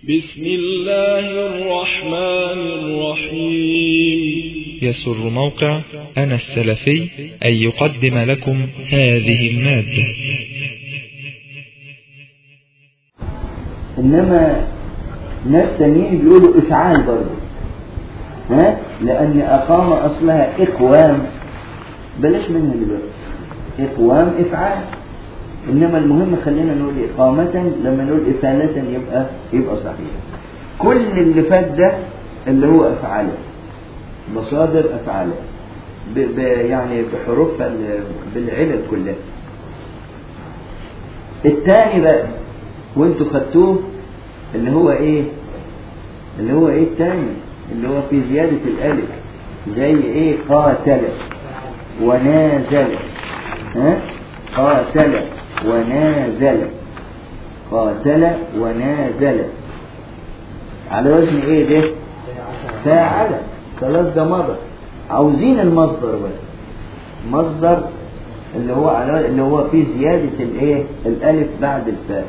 بسم الله الرحمن الرحيم يسر موقع أنا السلفي أن يقدم لكم هذه المادة إنما ناس تانيين بيقولوا إفعال برضه ها لأن أقام أصلها إقوام بلاش منها دلوقتي إقوام إفعال إنما المهم خلينا نقول إقامة لما نقول إفالة يبقى يبقى صحيح كل اللي فات ده اللي هو أفعاله مصادر أفعاله ب ب يعني بحروفها ال- بالعلل كلها الثاني بقى وانتوا خدتوه اللي هو ايه اللي هو ايه الثاني اللي هو في زيادة الألف زي ايه قاتل ونازل ها قاتل ونازل قاتل ونازل على وزن ايه ده فاعل خلاص ده مضى عاوزين المصدر بقى مصدر اللي هو على اللي هو فيه زيادة الايه الالف بعد الفاء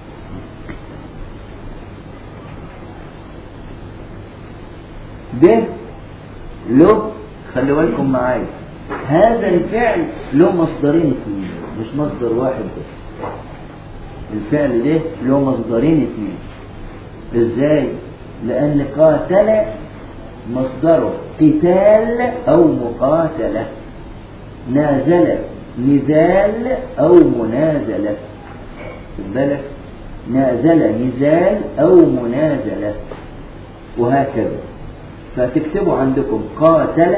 ده له خلي بالكم معايا هذا الفعل له مصدرين اثنين مش مصدر واحد بس الفعل ده له مصدرين اثنين ازاي لان قاتل مصدره قتال او مقاتله نازل نزال او منازله خد بالك نازل نزال او منازله وهكذا فتكتبوا عندكم قاتل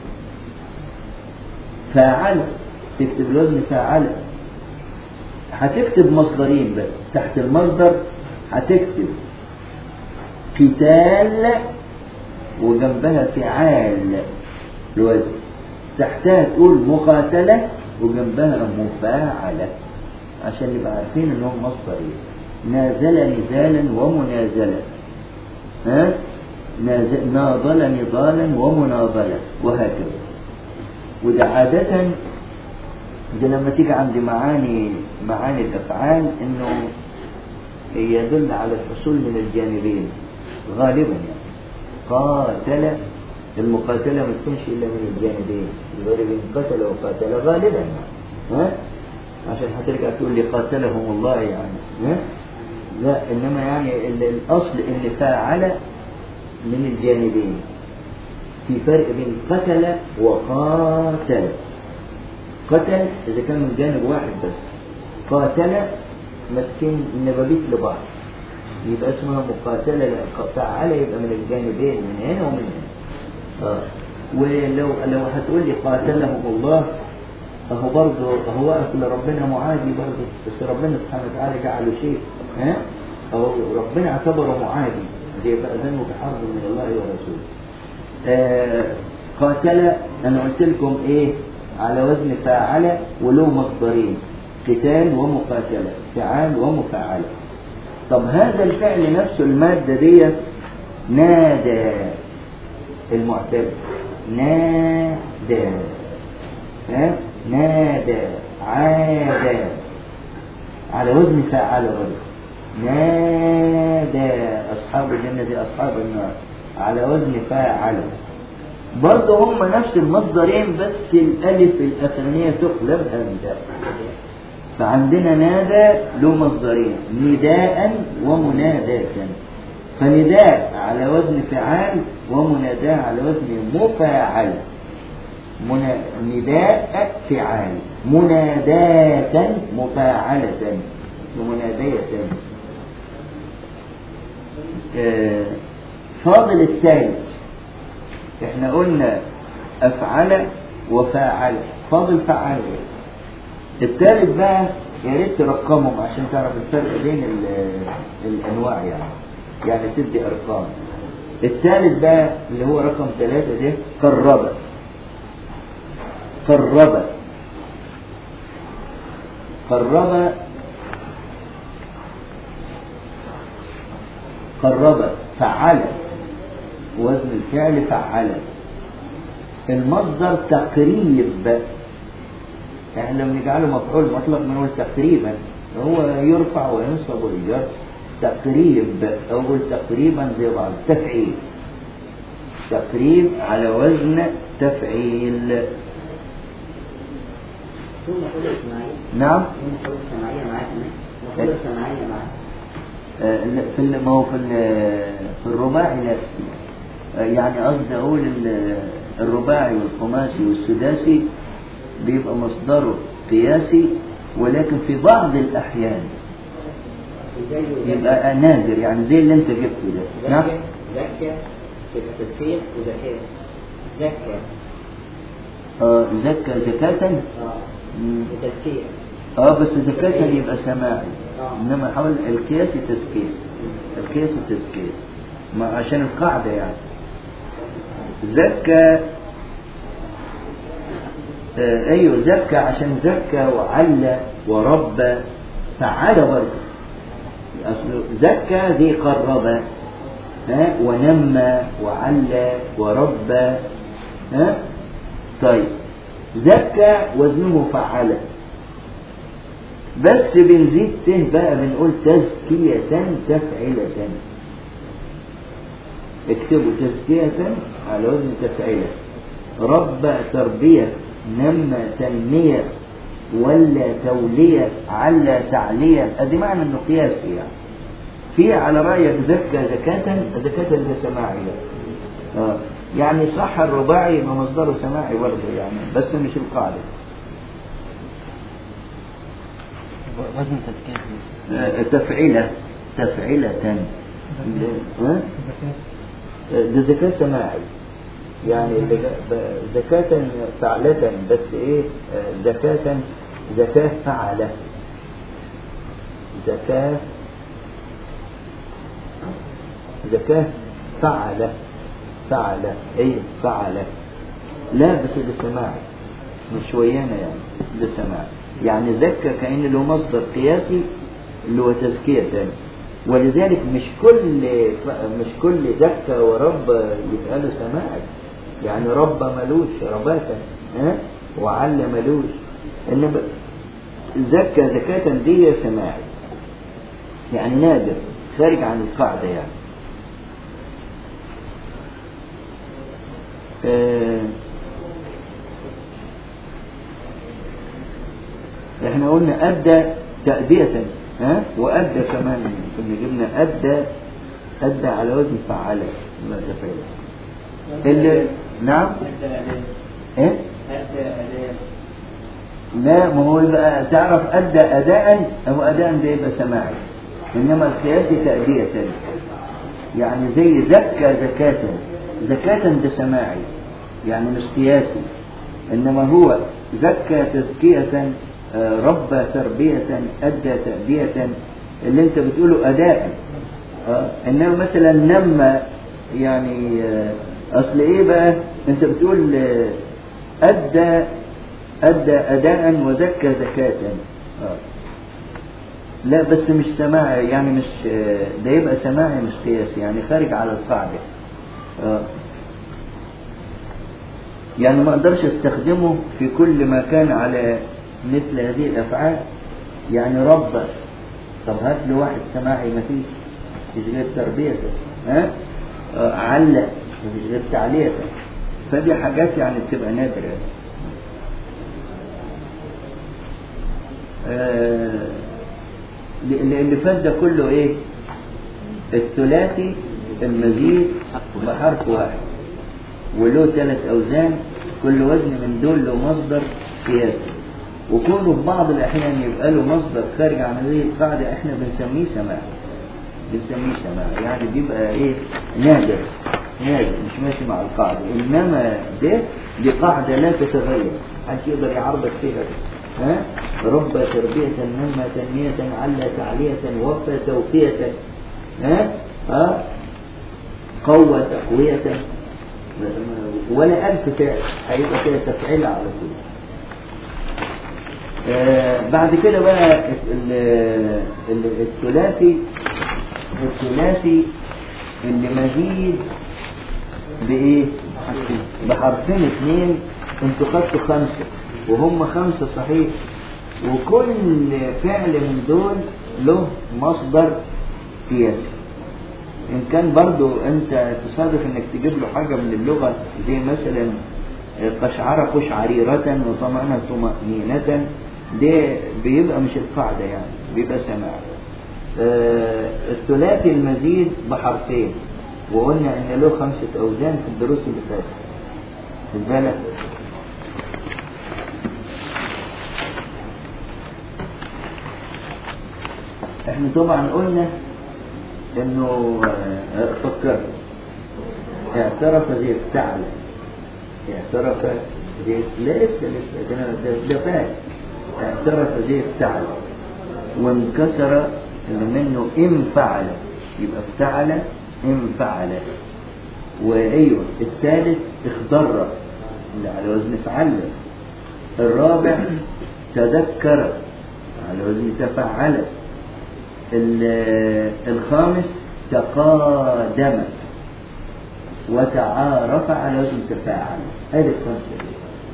فاعل تكتب الوزن فاعل هتكتب مصدرين بس تحت المصدر هتكتب قتال وجنبها فعال الوزن تحتها تقول مقاتلة وجنبها مفاعلة عشان نبقى عارفين انهم مصدرين نازل نزالا ومنازلة ها نازل- ناضل نضالا ومناضلة وهكذا وده عادة ده لما تيجي عند معاني معاني الأفعال إنه يدل على الحصول من الجانبين غالبا يعني قاتل المقاتلة ما تكونش إلا من الجانبين الغير بين قتل وقاتل غالبا يعني ها عشان هترجع تقول لي قاتلهم الله يعني ها لا إنما يعني ال- الأصل إن فاعل من الجانبين في فرق بين قتل وقاتل قتل إذا كان من جانب واحد بس قاتل ماسكين النبابيت لبعض يبقى اسمها مقاتلة لا فعل يبقى من الجانبين من هنا ومن هنا آه. ولو لو هتقول لي قاتلهم الله اهو برضه هو اصل ربنا معادي برضه بس ربنا سبحانه وتعالى جعله شيء ها اهو ربنا اعتبره معادي زي فاذنه بحرب من الله ورسوله آه قاتل انا قلت لكم ايه على وزن فاعل وله مصدرين قتال ومقاتله فعال ومفاعله طب هذا الفعل نفسه الماده دي نادى المعتل نادى ها نادى عاد على وزن فاعل برضه نادى أصحاب الجنة أصحاب النار على وزن فاعل برضه هم نفس المصدرين بس الألف الأخرانية تقلب همزة فعندنا نادى له مصدرين نداء ومناداة فنداء على وزن فعال ومناداة على وزن مفاعل منا... نداء فعال مناداة مفاعلة ومنادية آه، فاضل الثالث احنا قلنا افعل وفاعل فاضل فعل الثالث بقى يا ريت ترقمهم عشان تعرف الفرق بين ال- الانواع يعني يعني تدي ارقام الثالث بقى اللي هو رقم ثلاثة ده قرب قرب قرب قرب فعل وزن الفعل فعل المصدر تقريب احنا لما نجعله مفعول مطلق بنقول تقريبا هو يرفع وينصب ويجر تقريب أقول تقريبا زي بعض تفعيل تقريب على وزن تفعيل ثم قول إسماعيل نعم ثم قول السماعية معاه كمان وقول السماعية معاه آه، لا، في ال- ما هو في ال- في الرباعي لا آه، يعني قصدي اقول ال- الرباعي والخماسي والسداسي بيبقى مصدره قياسي ولكن في بعض الاحيان زي يبقى نادر يعني زي اللي انت جبته ده نعم زكى زكى يبقى تزكية وزكاة زكى آه، زكى زكاة اه مم. وتزكية اه بس زكاة يبقى سماعي آه. انما حول القياس تزكية القياس تزكية ما عشان القاعدة يعني زكى آه ايوه زكى عشان زكى وعلى وربى فعل برضه اصل زكى ذي قرب ها ونمى وعلى وربى ها طيب زكى وزنه فعل بس بنزيد ته بقى بنقول تزكية تفعلة اكتبوا تزكية على وزن تفعلة رب تربية نمى تنمية ولا تولية على تعلية ادي معنى انه قياسي يعني في على رأيك زكى زكاة زكاة ده سماعي ده. آه. يعني صح الرباعي يبقى مصدره سماعي برضه يعني بس مش القاعدة وزن تزكية آه، تفعلة تفعلة ها؟ آه، ده زكاة سماعي يعني بج- ب- زكاة فعلة بس ايه آه، زكاة زكاة فعلة زكاة زكاة فعلة فعلة ايه فعلة لا بس ده سماعي مش ويانا يعني ده سماعي يعني زكى كأن له مصدر قياسي اللي هو تزكية تاني ولذلك مش كل مش كل زكى ورب يبقى له سماعي يعني رب ملوش رباتا ها وعل ملوش انما زكى زكاة دي سماعي يعني نادر خارج عن القاعدة يعني آه، احنا قلنا أدى تأدية ها وأدى كمان كنا جبنا أدى أدى على وزن فعل ما تفعل اللي نعم ايه لا ما هو بقى تعرف أدى أداء أو أداء ده يبقى سماعي إنما القياس تأدية يعني زي زكى زكاة زكاة ده سماعي يعني مش قياسي إنما هو زكى تزكية آه، ربى تربية أدى تأدية اللي أنت بتقوله أداء آه، إنما مثلا نمى يعني آه، أصل إيه بقى أنت بتقول آه، أدى أدى أداء وزكى زكاة آه. لا بس مش سماعي يعني مش آه، ده يبقى سماعي مش قياسي يعني خارج على القاعدة آه. يعني ما اقدرش استخدمه في كل ما كان على مثل هذه الافعال يعني رب طب هات له واحد سماعي ما فيش مفيش غير تربيته ها آه، علق مفيش غير تعليته فدي حاجات يعني بتبقى نادرة آه، اللي اللي فات ده كله ايه الثلاثي المزيد بحرف واحد وله ثلاث أوزان كل وزن من دول له مصدر قياسي وكونه في بعض الأحيان يبقى له مصدر خارج عن هذه القاعدة احنا بنسميه سماع بنسميه سماع يعني بيبقى ايه نادر نادر مش ماشي مع القاعدة إنما ده دي قاعدة لا تتغير محدش يقدر يعرضك فيها ها رب تربية نمى تنمية على تعلية وفى توفية ها ها قوة تقوية ولا ألف فعل هيبقى كده تفعيل على طول آه بعد كده بقى ال- ال- الثلاثي الثلاثي اللي مزيد بإيه؟ بحرفين اثنين انتوا خدتوا خمسة وهم خمسة صحيح وكل فعل من دول له مصدر قياسي إن كان برضو أنت تصادف إنك تجيب له حاجة من اللغة زي مثلا قشعر قشعريرة وطمأنة طمأنينة ده بيبقى مش القاعدة يعني بيبقى سماع آه، الثلاثي المزيد بحرفين وقلنا ان له خمسة اوزان في الدروس اللي فاتت خد بالك احنا طبعا قلنا انه آه، فكر اعترف زي افتعل اعترف زي لا لسه لسه ده أنا- ده- ده فات اعترف زي افتعل وانكسر اللي منه انفعل يبقى افتعل انفعل وايوه الثالث اخضر اللي على وزن فعل الرابع تذكر على وزن تفعل ال- الخامس تقادم وتعارف على وزن تفاعل هذه الخمسة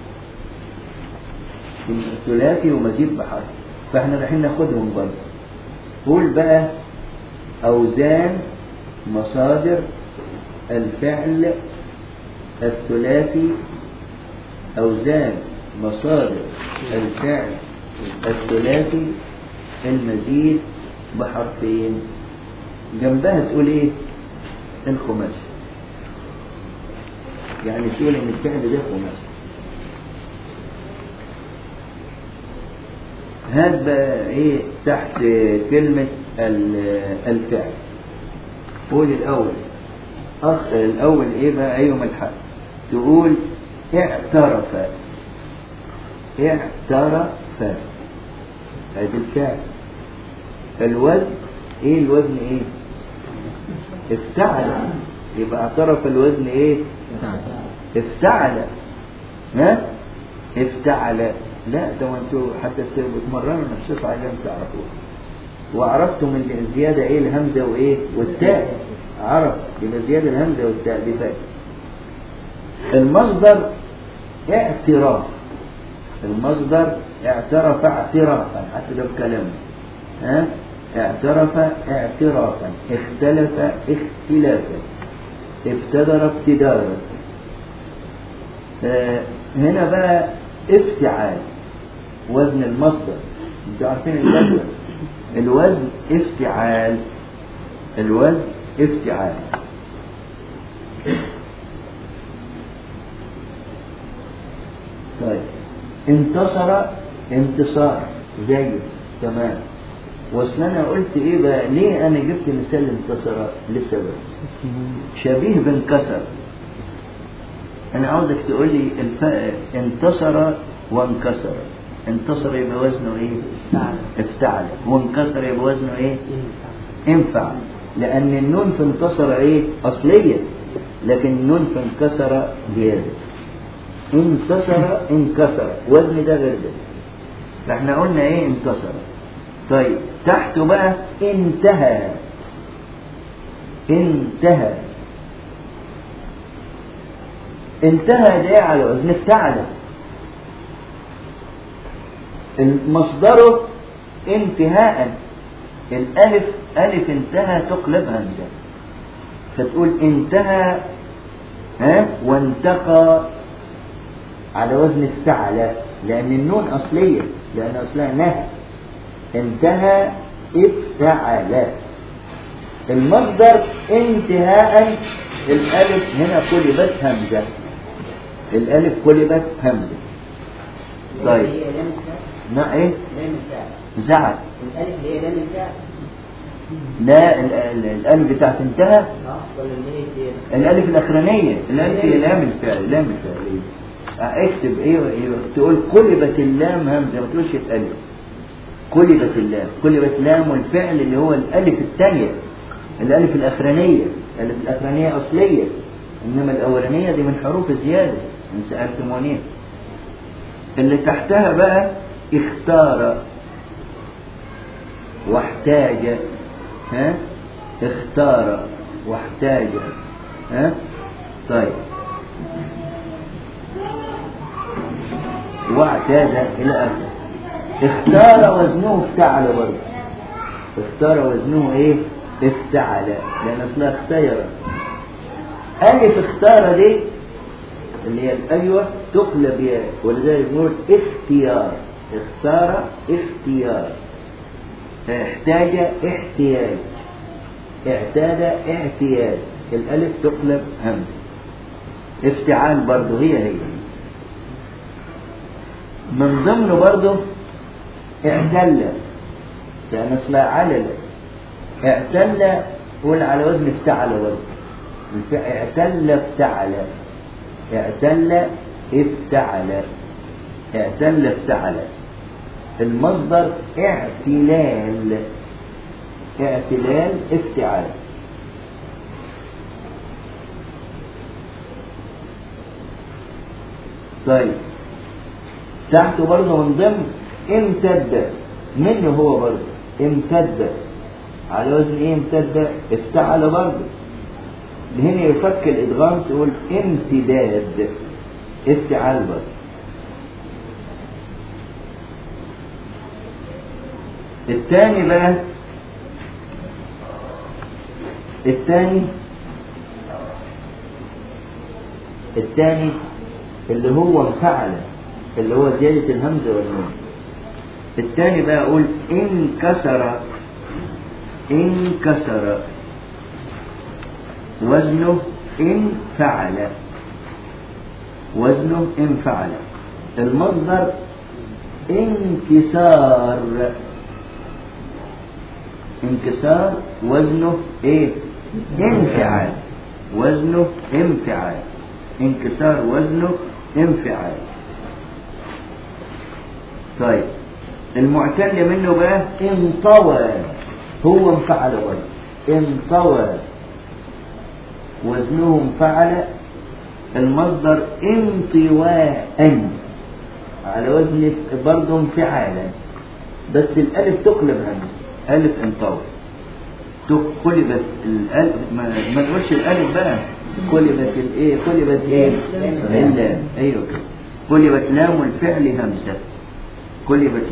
دي ثلاثي ومزيد بحرف فاحنا رايحين ناخدهم برضه قول بقى أوزان مصادر الفعل الثلاثي أوزان مصادر الفعل الثلاثي المزيد بحرفين جنبها تقول ايه الخماسي يعني تقول ان الفعل ده خماسي هات بقى ايه تحت كلمة ال- الفعل قول الأول أخ الأول إيه بقى أيهم الحق تقول اعترف اعترف هذا الفعل الوزن ايه الوزن ايه افتعل يبقى اعترف الوزن ايه افتعل ها افتعل لا ده انتوا حتى بتمرنوا نفسكم على تعرفوها وعرفتم ان الزيادة ايه الهمزة وايه والتاء عرف يبقى زيادة الهمزة والتاء دي فايدة المصدر اعتراف المصدر اعترف اعترافا حتى ده بكلامه ها اعترف اعترافا اختلف اختلافا ابتدر ابتدارا آه هنا بقى افتعال وزن المصدر انتوا عارفين الجدول الوزن افتعال الوزن افتعال طيب انتصر انتصار زيه تمام واصل انا قلت ايه بقى ليه انا جبت مثال انتصر لسبب شبيه بانكسر انا عاوزك تقول لي الف... انتصر وانكسر انتصر يبقى وزنه ايه افتعل وانكسر يبقى وزنه ايه انفع لان النون في انتصر ايه اصليه لكن النون في انكسر زياده انتصر انكسر وزن ده غير ده فاحنا قلنا ايه انتصر طيب تحته بقى انتهى انتهى انتهى ده على وزن افتعل مصدره انتهاء الالف الف انتهى تقلب همزه فتقول انتهى ها وانتقى على وزن افتعل لان النون اصليه لان اصلها نهى انتهى افتعل المصدر انتهاء الالف هنا قلبت همزه الالف قلبت همزه طيب هي لام الفعل نا ايه لام الفعل زعل الالف اللي هي لام الفعل لا ال- ال- الالف بتاعت انتهى اه ولا اللي هي دي الالف الاخرانيه الالف هي لام الفعل لام الفعل إيه؟ اه، اكتب ايه ايه تقول قلبت اللام همزه ما تقولش الالف قلبت اللام قلبت لام الفعل اللي هو الالف الثانيه الالف الاخرانيه الالف الاخرانيه اصليه انما الاولانيه دي من حروف الزياده من سالتمونيه اللي تحتها بقى اختار واحتاج ها اختار واحتاج ها طيب واعتاد الى اخره اختار وزنه افتعل برضه اختار وزنه ايه افتعل لأن أصلها اختير ألف اختار دي اللي هي الأيوة تقلب ياء ولذلك نقول اختيار اختار اختيار احتاج احتياج اعتاد اعتياد الألف تقلب همزة افتعال برضه هي هي من ضمنه برضه اعتل يعني اصلها علل اعتل قول على وزن افتعل برضه اعتل افتعل اعتل افتعل اعتل افتعل المصدر اعتلال اعتلال افتعال طيب تحته برضه من ضمن امتد منه هو برضه امتد على وزن ايه امتد افتعل برضه هنا يفك الادغام تقول امتداد افتعال برضه الثاني بقى الثاني الثاني اللي هو انفعل اللي هو زيادة الهمزة والنون الثاني بقى أقول انكسر انكسر وزنه انفعل وزنه انفعل المصدر انكسار انكسار وزنه ايه انفعال وزنه انفعال انكسار وزنه انفعال طيب المعتل منه بقى انطوى هو انفعل برضه انطوى وزنه انفعل المصدر انطواء على وزن برضه انفعالا بس الالف تقلب همزه ألف انطوى قلبت الألف ما, ما نقولش الألف بقى قلبت الايه قلبت ايه اللام ايوه كده قلبت لام الفعل همزة قلبت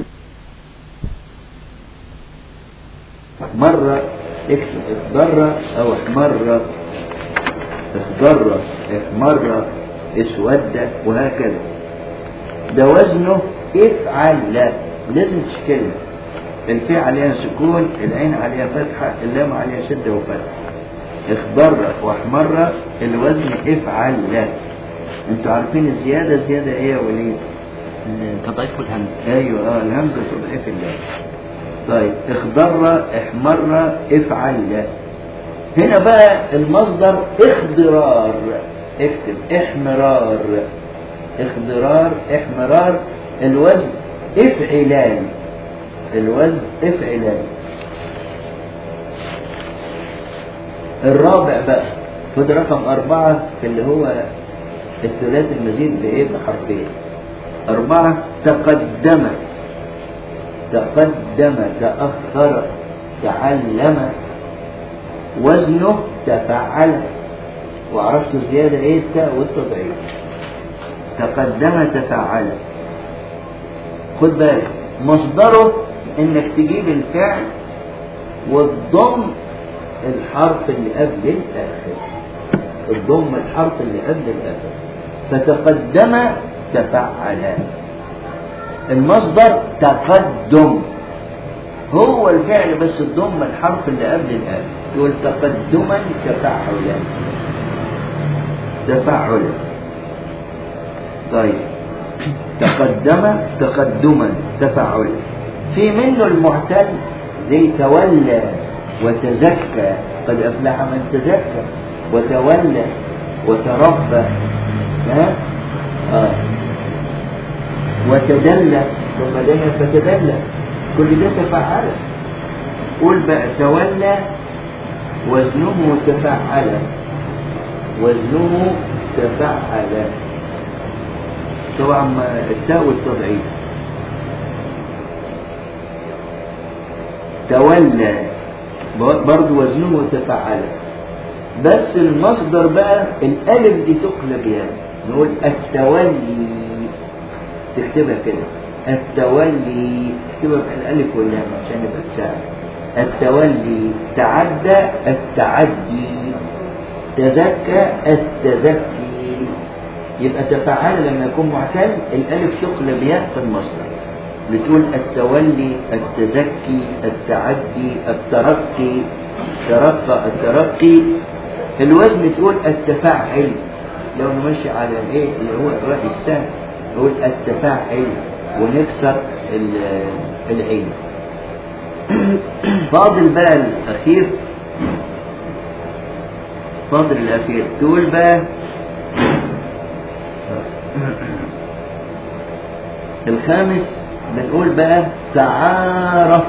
مرة اخضر او احمر اخضر احمر اسود وهكذا ده وزنه افعل لا لازم تشكلها الفاء عليها سكون العين عليها فتحة اللام عليها شدة وفتحة اخضر واحمر الوزن افعل لا انتوا عارفين الزيادة زيادة ايه يا وليد تضعيف الهمز ايوه اه الهمزة تضعيف اللام طيب اخضر احمر افعل لا هنا بقى المصدر اخضرار اكتب احمرار اخضرار احمرار الوزن افعلان الوزن افعلان الرابع بقى خد رقم أربعة في اللي هو الثلاثي المزيد بإيه بحرفين أربعة تقدم تقدم تأخر تعلم وزنه تفعل وعرفت زيادة إيه التاء والتضعيف تقدم تفعل خد بالك مصدره انك تجيب الفعل والضم الحرف اللي قبل الاخر الضم الحرف اللي قبل الاخر فتقدم تفعل المصدر تقدم هو الفعل بس الضم الحرف اللي قبل الاخر يقول تقدما تفعلا تفعلا طيب تقدم تقدما تفعلا في منه المعتل زي تولى وتزكى قد أفلح من تزكى وتولى وتربى ها آه. وتدلى ثم دنا فتدلى كل ده تفعل قول بقى تولى وزنه تفعل وزنه تفعل طبعا التاء والتضعيف تولى برضه وزنه تفعل بس المصدر بقى الالف دي تقلب يعني نقول التولي تكتبها كده التولي تكتبها بالالف واللام عشان يبقى تساعد التولي تعدى التعدي تزكى التزكي يبقى تفعل لما يكون معتل الالف تقلب ياء في المصدر بتقول التولي التزكي التعدي الترقي ترقى الترقي الوزن تقول التفاعل لو نمشي على الايه اللي هو الراء السهم نقول التفاعل ونكسر ال- العين فاضل بقى الاخير فاضل الاخير تقول بقى الخامس بنقول بقى تعارف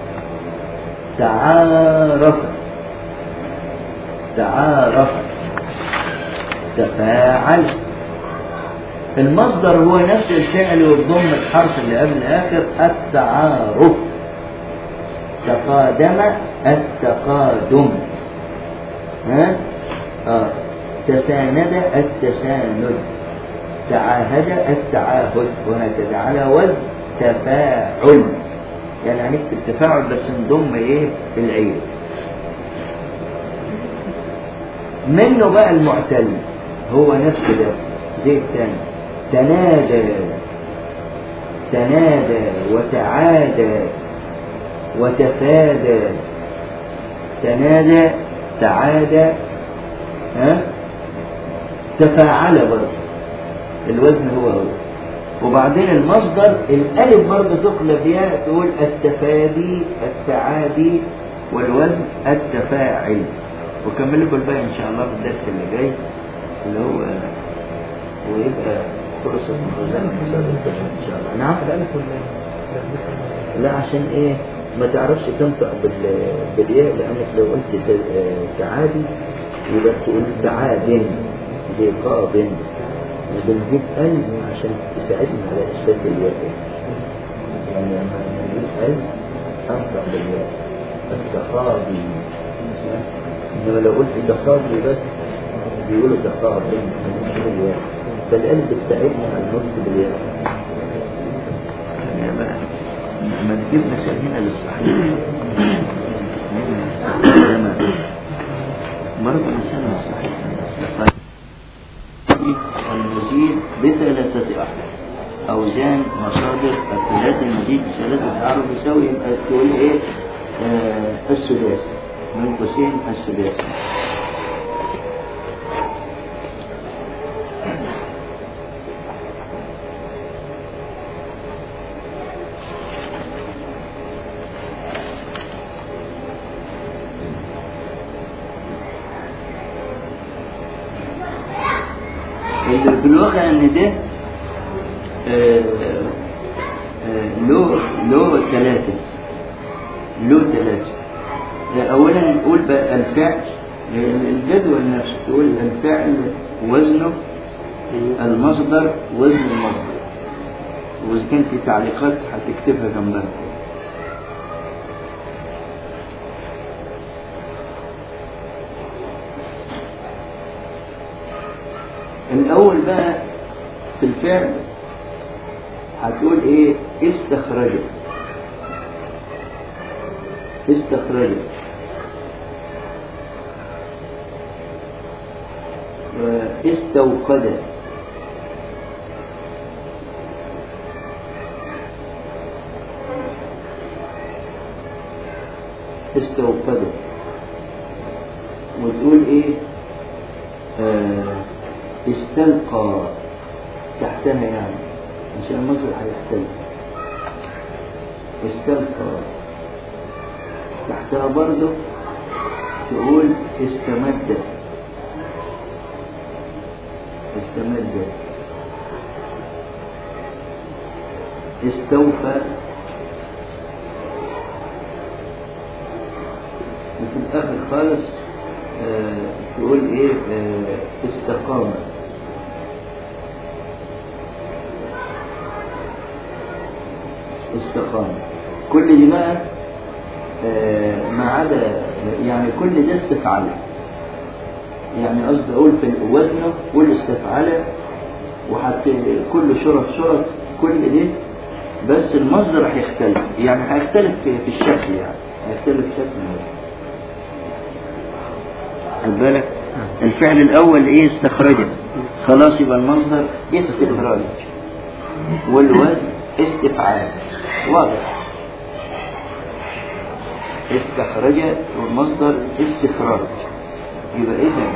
تعارف تعارف تفاعل المصدر هو نفس الفعل والضم الحرف اللي قبل اخر التعارف تقادم التقادم ها آه. تساند التساند تعاهد التعاهد وهكذا على وزن تفاعل يعني هنكتب تفاعل بس نضم ايه العين منه بقى المعتل هو نفسه ده زي الثاني تنادى تنادى وتعادى وتفادى تنادى تعادى ها تفاعل برضه الوزن هو هو وبعدين المصدر الالف برضه تقلب ياء تقول التفادي التعادي والوزن التفاعل وكمل لكم الباقي ان شاء الله في الدرس اللي جاي اللي هو ويبقى فرصة مخزنة ان شاء الله نعم لا عشان ايه ما تعرفش تنطق بال... بالياء لانك لو قلت ت- تعادي يبقى تقول تعاد زي قاض وبنجيب ال عشان تساعدنا على اثبات الياء يعني لما نجيب ال انطق بالياء التقاضي انما لو قلت تقاضي بس بيقولوا تقاضي فالالف بتساعدنا على النطق بالياء يعني ما ما تجيب مسائلنا للصحيح مرة إنسان صحيح المزيد بثلاثة أحرف أوزان مصادر الثلاثة المزيد بثلاثة أحرف يساوي يبقى تقول إيه آه السداسي من قوسين السداسي اللي في الواقع ان ده آه، آه، له له ثلاثة له ثلاثة آه، أولا نقول بقى الفعل آه، الجدول نفسه تقول الفعل وزنه المصدر وزن المصدر وإذا كان في تعليقات هتكتبها جنبها الأول بقى في الفعل هتقول إيه استخرج استخرج واستوقد استوقد وتقول ايه آه استلقى تحتها يعني عشان مصر هيحتل استلقى تحتها برضه تقول استمد استمد استوفى وفي الآخر خالص آه تقول ايه آه استقام استقام كل دي بقى آه ما عدا يعني كل ده استفعال يعني قصدي اقول في وزنه قول استفعال وحتى كل شرط شرط كل دي بس المصدر هيختلف يعني هيختلف في, في الشكل يعني يختلف شكله خد بالك الفعل الأول إيه استخرجه خلاص يبقى المصدر استخراج والوزن استفعال واضح استخرج والمصدر استخراج يبقى إذا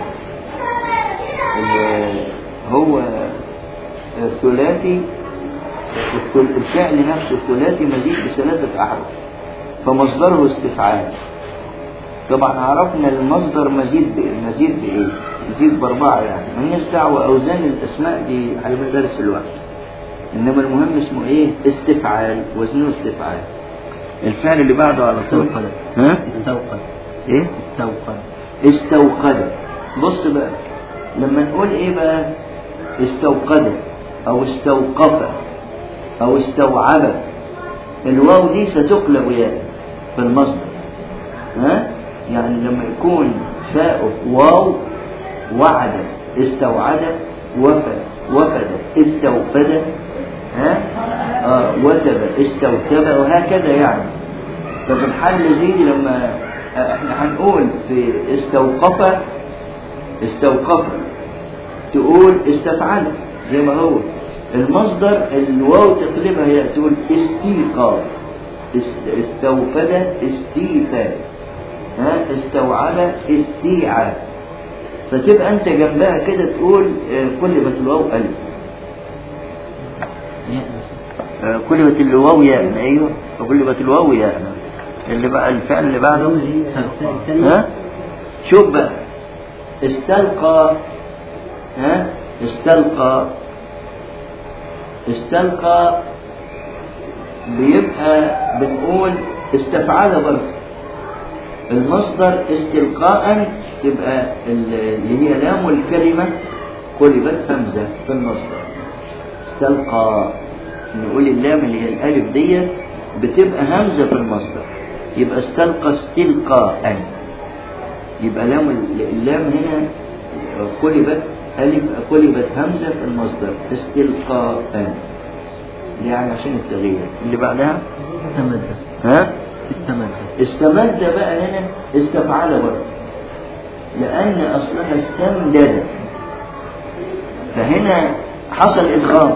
ال- هو ثلاثي الثل- الفعل نفسه ثلاثي مزيد بثلاثة أحرف فمصدره استفعال طبعا عرفنا المصدر مزيد ب- مزيد بإيه؟ مزيد بأربعة يعني مالناش دعوة أوزان الأسماء دي على مدارس الوقت إنما المهم اسمه إيه؟ استفعال وزنه استفعال الفعل اللي بعده على طول استوقد ها؟ استوقد إيه؟ استوقد استوقد بص بقى لما نقول ايه بقى استوقد او استوقف او استوعب الواو دي ستقلب ياء في المصدر ها يعني لما يكون فاء واو وعد استوعد وفد وفد استوفد ها آه وتب استوتب وهكذا يعني ففي الحل زي دي لما آه، احنا هنقول في استوقف استوقف تقول استفعل زي ما هو المصدر الواو تقلبها هي تقول استيقاظ است- استوفد استيفاد ها استوعب استيعاب فتبقى انت جنبها كده تقول آه، قلبت الواو الف ياء آه، قلبت الواو ياء ايوه قلبت الواو ياء اللي بقى الفعل اللي بعده ها شوف بقى استلقى ها استلقى استلقى بيبقى بنقول استفعل برضه المصدر استلقاء تبقى ال- اللي هي لام الكلمة قلبت همزة في المصدر استلقى نقول اللام اللي هي الألف ديت بتبقى همزة في المصدر يبقى استلقى استلقاء يبقى لام اللام هنا قلبت ألف قلبت همزة في المصدر استلقاء يعني عشان التغيير اللي بعدها استمد ها استمد استمد بقى هنا استفعل برضه لأن أصلها استمدد فهنا حصل إدغام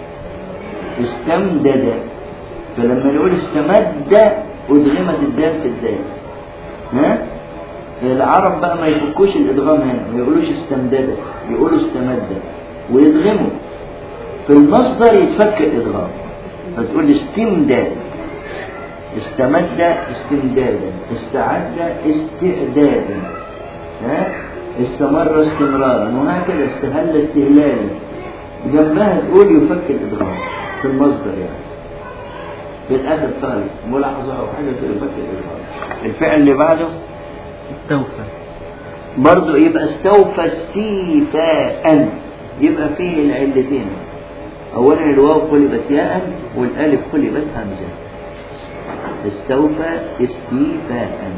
استمدد فلما نقول استمد أدغمت الدال في الدال ها العرب بقى ما يفكوش الإدغام هنا ما يقولوش استمدد يقولوا استمد ويدغموا في المصدر يتفك الإدغام فتقول استمداد استمد استمدادا استعد استعدادا ها استمر استمرارا وهكذا استهل استهلالا جنبها تقول يفك الادغام في المصدر يعني في الاخر خالص ملاحظه او حاجه تقول يفك الادغام الفعل اللي بعده استوفى برضه يبقى استوفى استيفاء يبقى فيه العلتين اولا الواو قلبت ياء والالف قلبت همزه استوفى استيفاء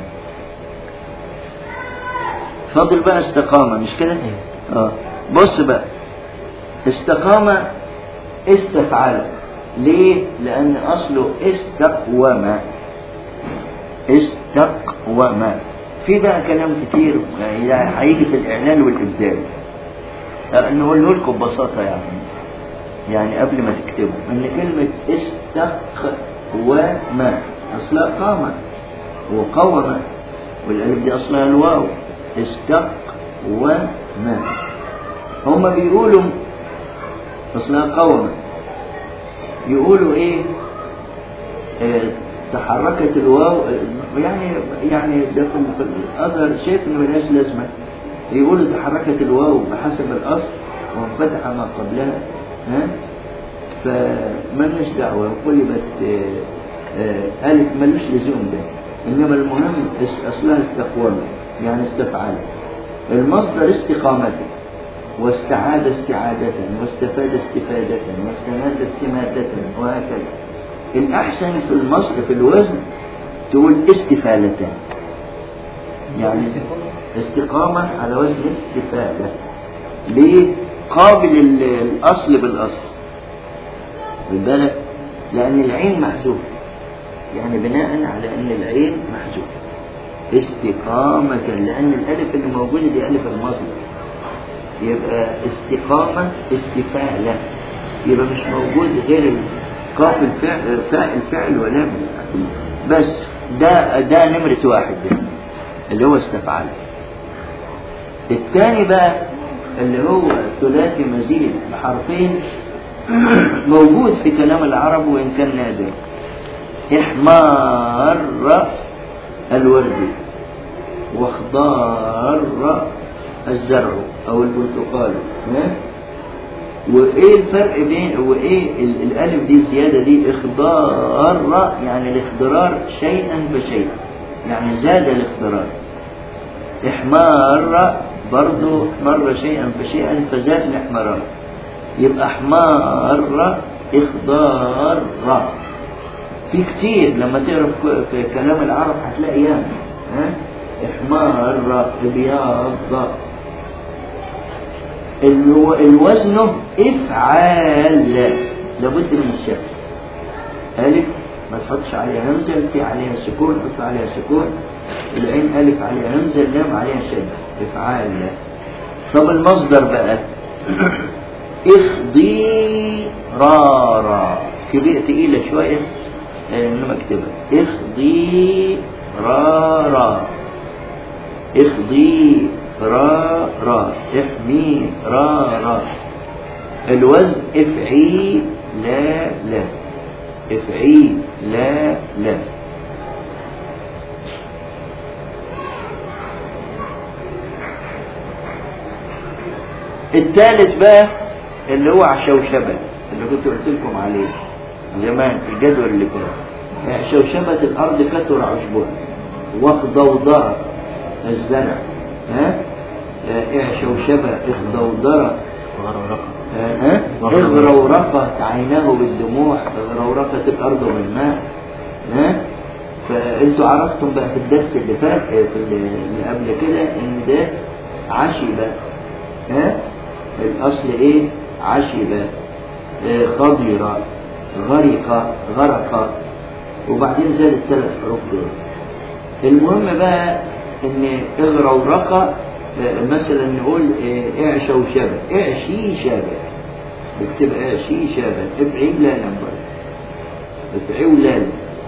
فاضل بقى استقامة مش كده؟ اه بص بقى استقامة استفعل ليه؟ لأن أصله استقوم استقوم في بقى كلام كتير يعني هيجي في الإعلان والإبدال آه، نقوله لكم ببساطة يعني يعني قبل ما تكتبوا ان كلمة استقوم اصلها قام وقوم والالف دي اصلها الواو استقوم هم بيقولوا اصلها قوم يقولوا ايه آه، تحركت الواو يعني يعني ده في في الازهر شايف انه ملهاش لازمه يقولوا تحركت الواو بحسب الاصل وانفتح ما قبلها ها فمالناش دعوه قلبت آه، آه، الف ملوش لزوم ده انما المهم اس- اصلها استقوام يعني استفعال المصدر استقامته واستعاد استعادة واستفاد استفادة واستماد استمادة وهكذا الأحسن في المصدر في الوزن تقول استفالتان يعني استقامة على وزن استفادة ليه؟ قابل ال- الأصل بالأصل خد بالك لأن العين محذوفة يعني بناء على ان العين محذوف استقامة لان الالف اللي موجودة دي الف المصدر يبقى استقامة استفالة يبقى مش موجود غير قاف الفعل فاء الفعل ولام بس ده ده نمرة واحد ده اللي هو استفعل الثاني بقى اللي هو ثلاثي مزيد بحرفين موجود في كلام العرب وإن كان نادر إحمار الورد واخضار الزرع أو البرتقال ها؟ وإيه الفرق بين وإيه ال- الألف دي الزيادة دي إخضار يعني الاخضرار شيئا فشيئا يعني زاد الاخضرار إحمار برضو مر شيئا فشيئا فزاد الاحمرار يبقى احمار اخضار في كتير لما تقرا في- في كلام العرب هتلاقي ياما ها احمار ابياض الو- الوزن افعال لابد من الشكل ألف ما تحطش عليها همزة في عليها سكون حط عليها سكون العين ألف عليها همزة اللام عليها شدة إفعال طب المصدر بقى إخضيرارا كبيرة تقيلة شوية آه، إنما اكتبها إخضيرارا إخضيرارا إحميرارا الوزن افعي لا لا افعي لا لا الثالث بقى اللي هو عشوشبة اللي كنت قلت لكم عليه زمان في الجدول اللي فات عشوشبة الأرض كثر عشبها وخضوضرة الزرع ها عشوشبة اخضوضرة ها اغرورقت عيناه بالدموع اغرورقت الارض بالماء ها فانتوا عرفتم بقى في الدرس اللي فات في اللي قبل كده ان ده عشبة ها الاصل ايه عشبة آه، خضرة غرق غرق وبعدين زاد الثلاث حروف دول المهم بقى ان اغرورقة آه، مثلا نقول آه، اعشى وشبه اعشي شبه اكتب اعشي شبه ابعي لا نمبر ابعي ولا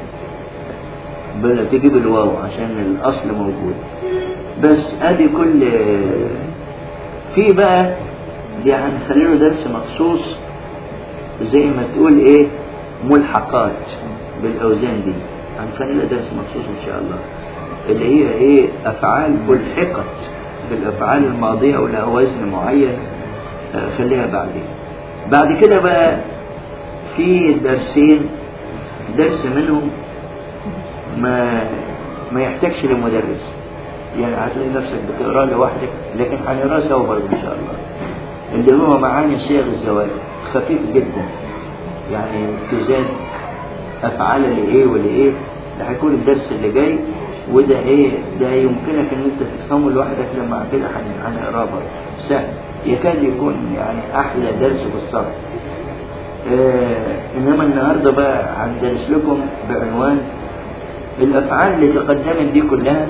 بلا تجيب الواو عشان الاصل موجود بس ادي كل في بقى دي هنخلي له درس مخصوص زي ما تقول ايه ملحقات بالاوزان دي هنخلي لها درس مخصوص ان شاء الله اللي هي ايه افعال ملحقت بالافعال الماضيه او لها وزن معين آه، خليها بعدين بعد كده بقى في درسين درس منهم ما ما يحتاجش لمدرس يعني هتلاقي نفسك بتقراه لوحدك لكن هنقراه سوا برضه ان شاء الله اللي هو معاني صيغ الزواج خفيف جدا يعني تزاد افعال لايه ولايه ده هيكون الدرس اللي جاي وده ايه ده يمكنك ان انت تفهمه لوحدك لما كده هن- هنقراه برضه سهل يكاد يكون يعني احلى درس في الصرف آه انما النهارده بقى هندرس لكم بعنوان الافعال اللي تقدمت دي كلها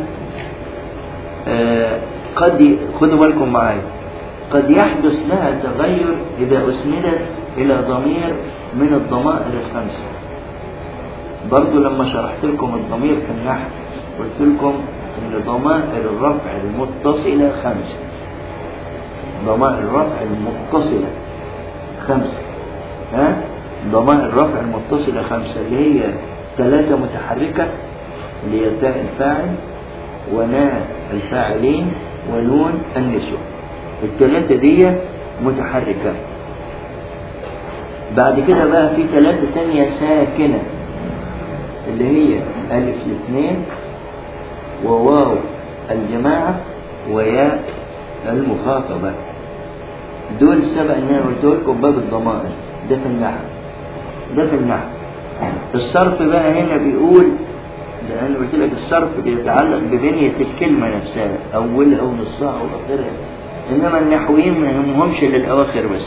آه قد ي- خدوا بالكم معايا قد يحدث لها تغير اذا اسندت الى ضمير من الضمائر الخمسه برضو لما شرحت لكم الضمير في النحو قلت لكم ان ضمائر الرفع المتصله خمسه ضمائر الرفع المتصله خمسه ها ضمائر الرفع المتصله خمسه اللي هي ثلاثه متحركه اللي هي تاء الفاعل وناء الفاعلين ونون النسوة الثلاثة دي متحركة بعد كده بقى في ثلاثة تانية ساكنة اللي هي ألف الاثنين وواو الجماعة وياء المخاطبة دول السبع اللي انا قلت لكم باب الضمائر ده في النحو ده في النحو الصرف بقى هنا بيقول لأن قلت لك الصرف بيتعلق ببنية الكلمة نفسها أولها أو نصها أو آخرها إنما النحويين ما يهمهمش للأواخر بس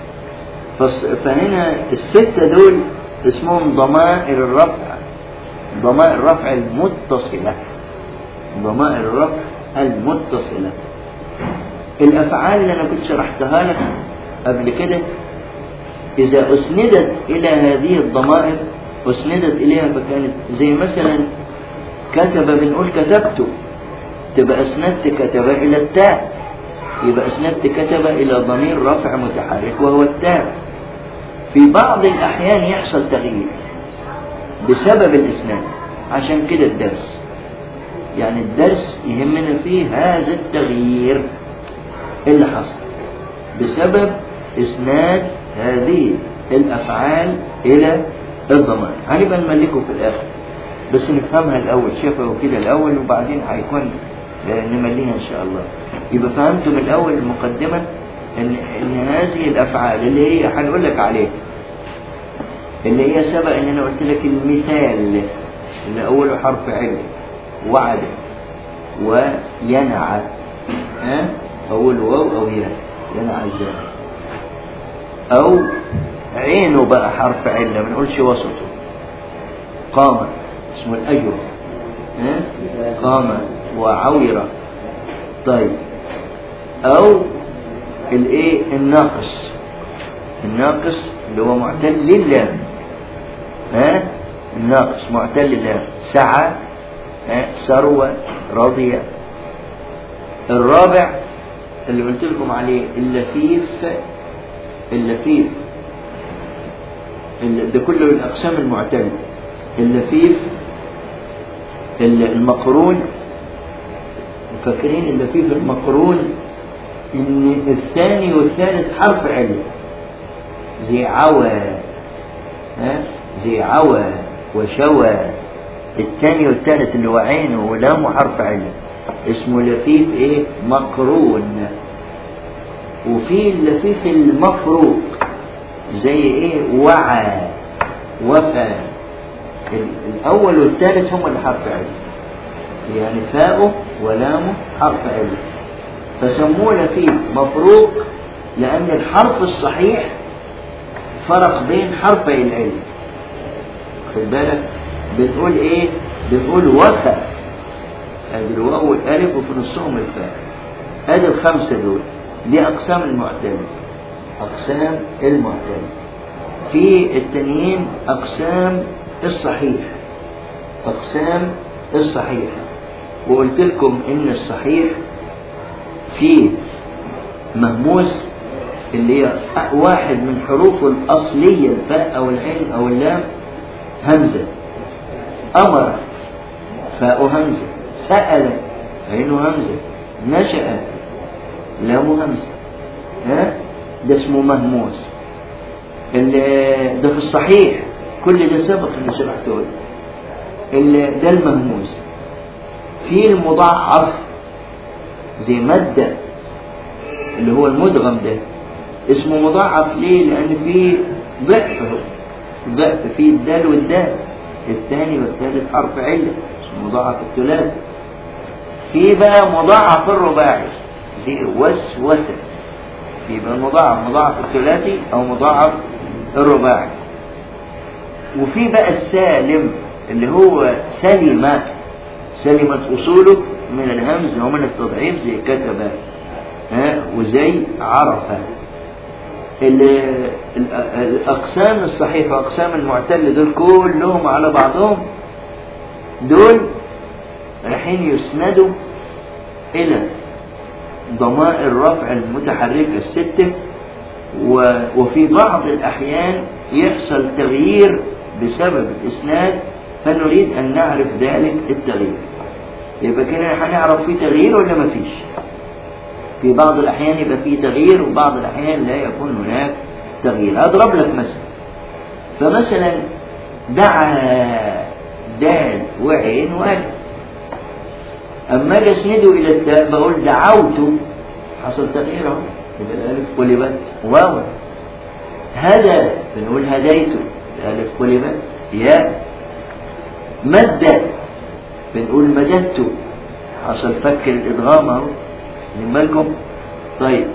فص- فهنا الستة دول اسمهم ضمائر الرفع ضمائر الرفع المتصلة ضمائر الرفع المتصلة الأفعال اللي أنا كنت شرحتها لك قبل كده إذا أسندت إلى هذه الضمائر أسندت إليها فكانت زي مثلا كتب بنقول كتبت تبقى أسندت كتب إلى التاء يبقى أسندت كتب إلى ضمير رفع متحرك وهو التاء في بعض الأحيان يحصل تغيير بسبب الإسناد عشان كده الدرس يعني الدرس يهمنا فيه هذا التغيير اللي حصل بسبب إسناد هذه الأفعال إلى الضمائر هنبقى نملكه في الآخر بس نفهمها الأول شافه كده الأول وبعدين هيكون نمليها إن شاء الله يبقى فهمتم الأول المقدمة إن, إن هذه الأفعال اللي هي هنقول لك عليها اللي هي سبق إن أنا قلت لك المثال اللي أوله حرف علم وعد وينعى ها أول واو أو ياء ينعى ازاي أو عينه بقى حرف علة ما نقولش وسطه قام اسمه الأجر ها قام وعويرة طيب أو الايه الناقص الناقص اللي هو معتل لله ها الناقص معتل لله سعى ها ثروة رضي الرابع اللي قلت لكم عليه اللفيف اللفيف ال- ده كله الأقسام المعتلة اللفيف ال- المقرون فاكرين اللفيف المقرون ان الثاني والثالث حرف علة زي عوى ها زي عوى وشوى الثاني والثالث اللي هو عينه ولامه حرف علة اسمه لفيف ايه مقرون وفي اللفيف المفروق زي ايه وعى وفى ال- الاول والثالث هم اللي حرف علة يعني فاؤه ولامه حرف علة فسموه لفيف مفروق لأن الحرف الصحيح فرق بين حرفي العلم خد بالك بنقول ايه بنقول وفى ادي الواو والالف وفي نصهم الفاء ادي الخمسه دول دي اقسام المعتمد اقسام المعتمد في التانيين اقسام الصحيح اقسام الصحيح وقلت لكم ان الصحيح فيه مهموس اللي هي واحد من حروفه الأصلية الفاء أو العين أو اللام همزة أمر فاء همزة سأل عينه همزة نشأ لام همزة ها ده اسمه مهموس اللي ده في الصحيح كل ده سبق اللي شرحته لك. اللي ده المهموس في المضاعف زي مادة اللي هو المدغم ده اسمه مضاعف ليه؟ لأن فيه ضعف هو. ضعف فيه الدال والدال الثاني والثالث حرف علة اسمه مضاعف الثلاثي في بقى مضاعف الرباعي زي وسوسة في بقى المضاعف مضاعف الثلاثي أو مضاعف الرباعي وفي بقى السالم اللي هو سلم سلمت أصوله من الهمز ومن التضعيف زي كتب ها وزي عرف ال- ال- الأقسام الصحيحة وأقسام المعتل دول كلهم على بعضهم دول رايحين يسندوا إلى ضمائر الرفع المتحركة الستة و- وفي بعض الأحيان يحصل تغيير بسبب الإسناد فنريد أن نعرف ذلك التغيير يبقى كده هنعرف في تغيير ولا ما فيش في بعض الأحيان يبقى في تغيير وبعض الأحيان لا يكون هناك تغيير أضرب لك مثلا فمثلا دعا دال وعين وألف أما أجي أسنده إلى التاء بقول دعوت حصل تغيير أهو يبقى الألف قلبت واو هدى بنقول هديت الألف قلبت ياء مد بنقول مددت حصل فك الإدغام أهو من بالكم طيب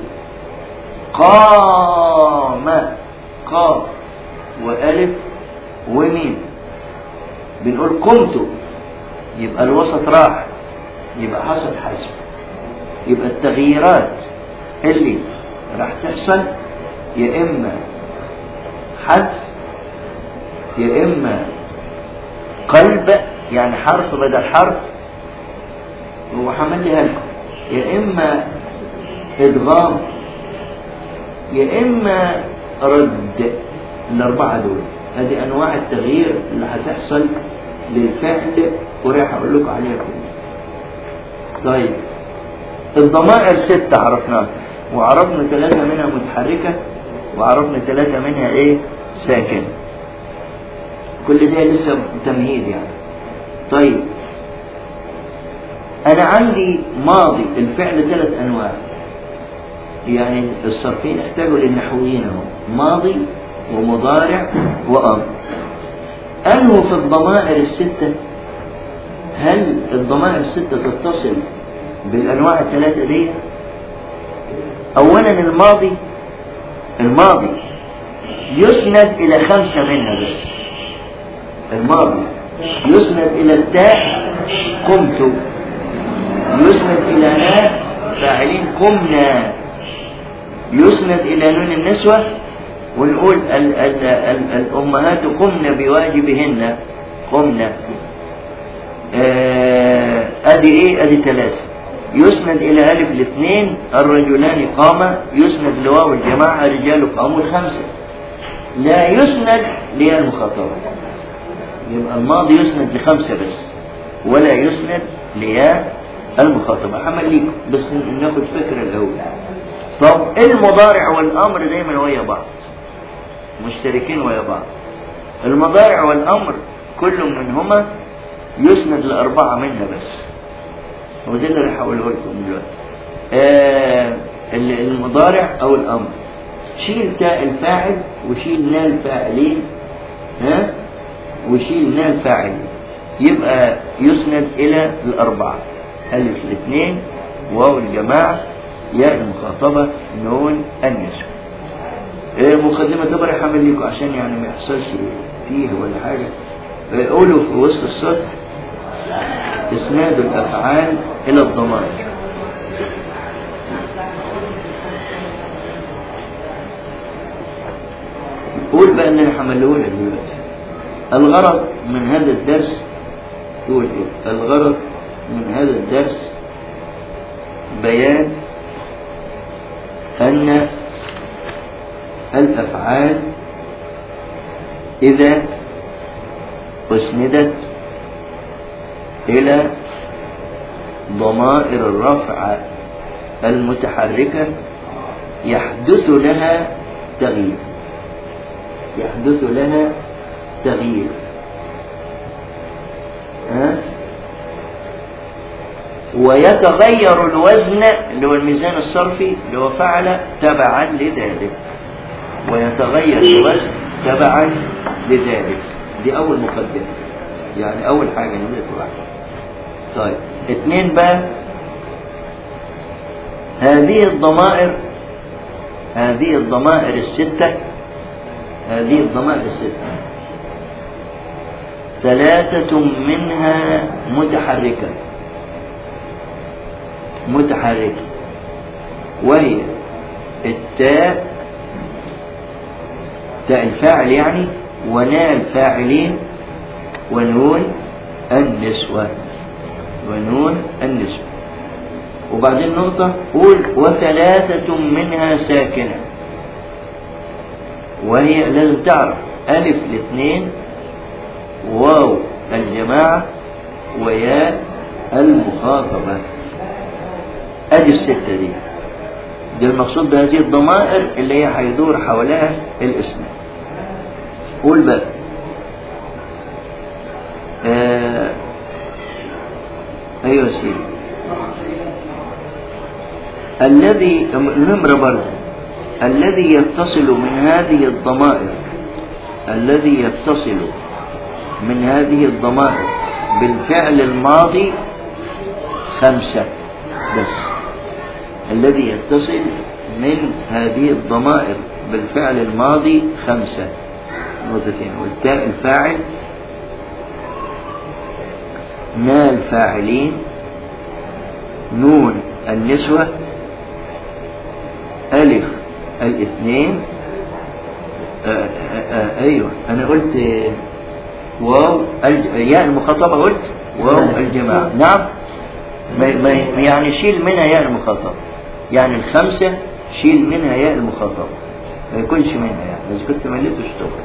قام قاف وألف وميم بنقول قمت يبقى الوسط راح يبقى حصل حذف يبقى التغييرات اللي راح تحصل يا اما حذف يا اما قلب يعني حرف بدل حرف هو حملها لكم يا اما ادغام يا اما رد الاربعه دول هذه انواع التغيير اللي هتحصل للفعل وراح اقول لكم عليها كلها طيب الضمائر ستة عرفناها وعرفنا ثلاثة منها متحركة وعرفنا ثلاثة منها ايه ساكنة كل ده لسه تمهيد يعني طيب انا عندي ماضي الفعل ثلاث انواع يعني الصرفين احتاجوا للنحويين اهو ماضي ومضارع وامر انه في الضمائر السته هل الضمائر السته تتصل بالانواع الثلاثه دي اولا الماضي الماضي يسند الى خمسه منها بس الماضي يسند الى التاء قمت يسند الى نا فاعلين قمنا يسند الى نون النسوه ونقول ال ال ال الامهات قمن بواجبهن قمنا آه، ادي ايه ادي ثلاثه يسند الى الف الاثنين الرجلان قاما يسند لواو الجماعه رجال قاموا الخمسه لا يسند ليا المخاطبه يبقى الماضي يسند لخمسه بس ولا يسند ليا المخاطبه حمل ليكم بس ناخد فكره الاول طب المضارع والامر دايما ويا بعض مشتركين ويا بعض المضارع والامر كل منهما يسند لأربعة منها بس وده اللي راح أقوله لكم دلوقتي آه المضارع أو الأمر شيل تاء الفاعل وشيل نا الفاعلين ها وشيل نا الفاعلين يبقى يسند إلى الأربعة ألف الاثنين واو الجماعة ياء المخاطبة نون النسوة آه مقدمة طبعا حامل لكم عشان يعني ما يحصلش فيه ولا حاجة قولوا في وسط السطر إسناد الأفعال إلى الضمائر قول بقى إن أنا حمله لك دلوقتي الغرض من هذا الدرس تقول إيه؟ الغرض من هذا الدرس بيان أن الأفعال إذا أسندت إلى ضمائر الرفع المتحركة يحدث لها تغيير يحدث لها تغيير ها؟ ويتغير الوزن اللي هو الميزان الصرفي اللي هو فعل تبعا لذلك ويتغير الوزن تبعا لذلك دي أول مقدمة يعني أول حاجة نزلت واحدة طيب اثنين بقى هذه الضمائر هذه الضمائر الستة هذه الضمائر الستة ثلاثة منها متحركة متحركة وهي التاء تاء الفاعل يعني وناء الفاعلين ونون النسوة ونون النسوة وبعدين نقطة قول وثلاثة منها ساكنة وهي لازم تعرف ألف الاثنين واو الجماعة وياء المخاطبة أدي الستة دي دي المقصود بهذه الضمائر اللي هي هيدور حولها الاسم قول بقى آه ايوه سيدي الذي نمرة برضه الذي يتصل من هذه الضمائر الذي يتصل من هذه الضمائر بالفعل الماضي خمسة بس الذي يتصل من هذه الضمائر بالفعل الماضي خمسة نقطتين والتاء الفاعل نال فاعلين نون النسوة ألف الاثنين آه آه آه أيوة أنا قلت آه، واو الج... ياء المخاطبة قلت واو الجماعة نعم ما ما يعني شيل منها ياء المخاطبة يعني الخمسة شيل منها ياء المخاطبة ما يكونش منها يعني إذا كنت مليت اشتغل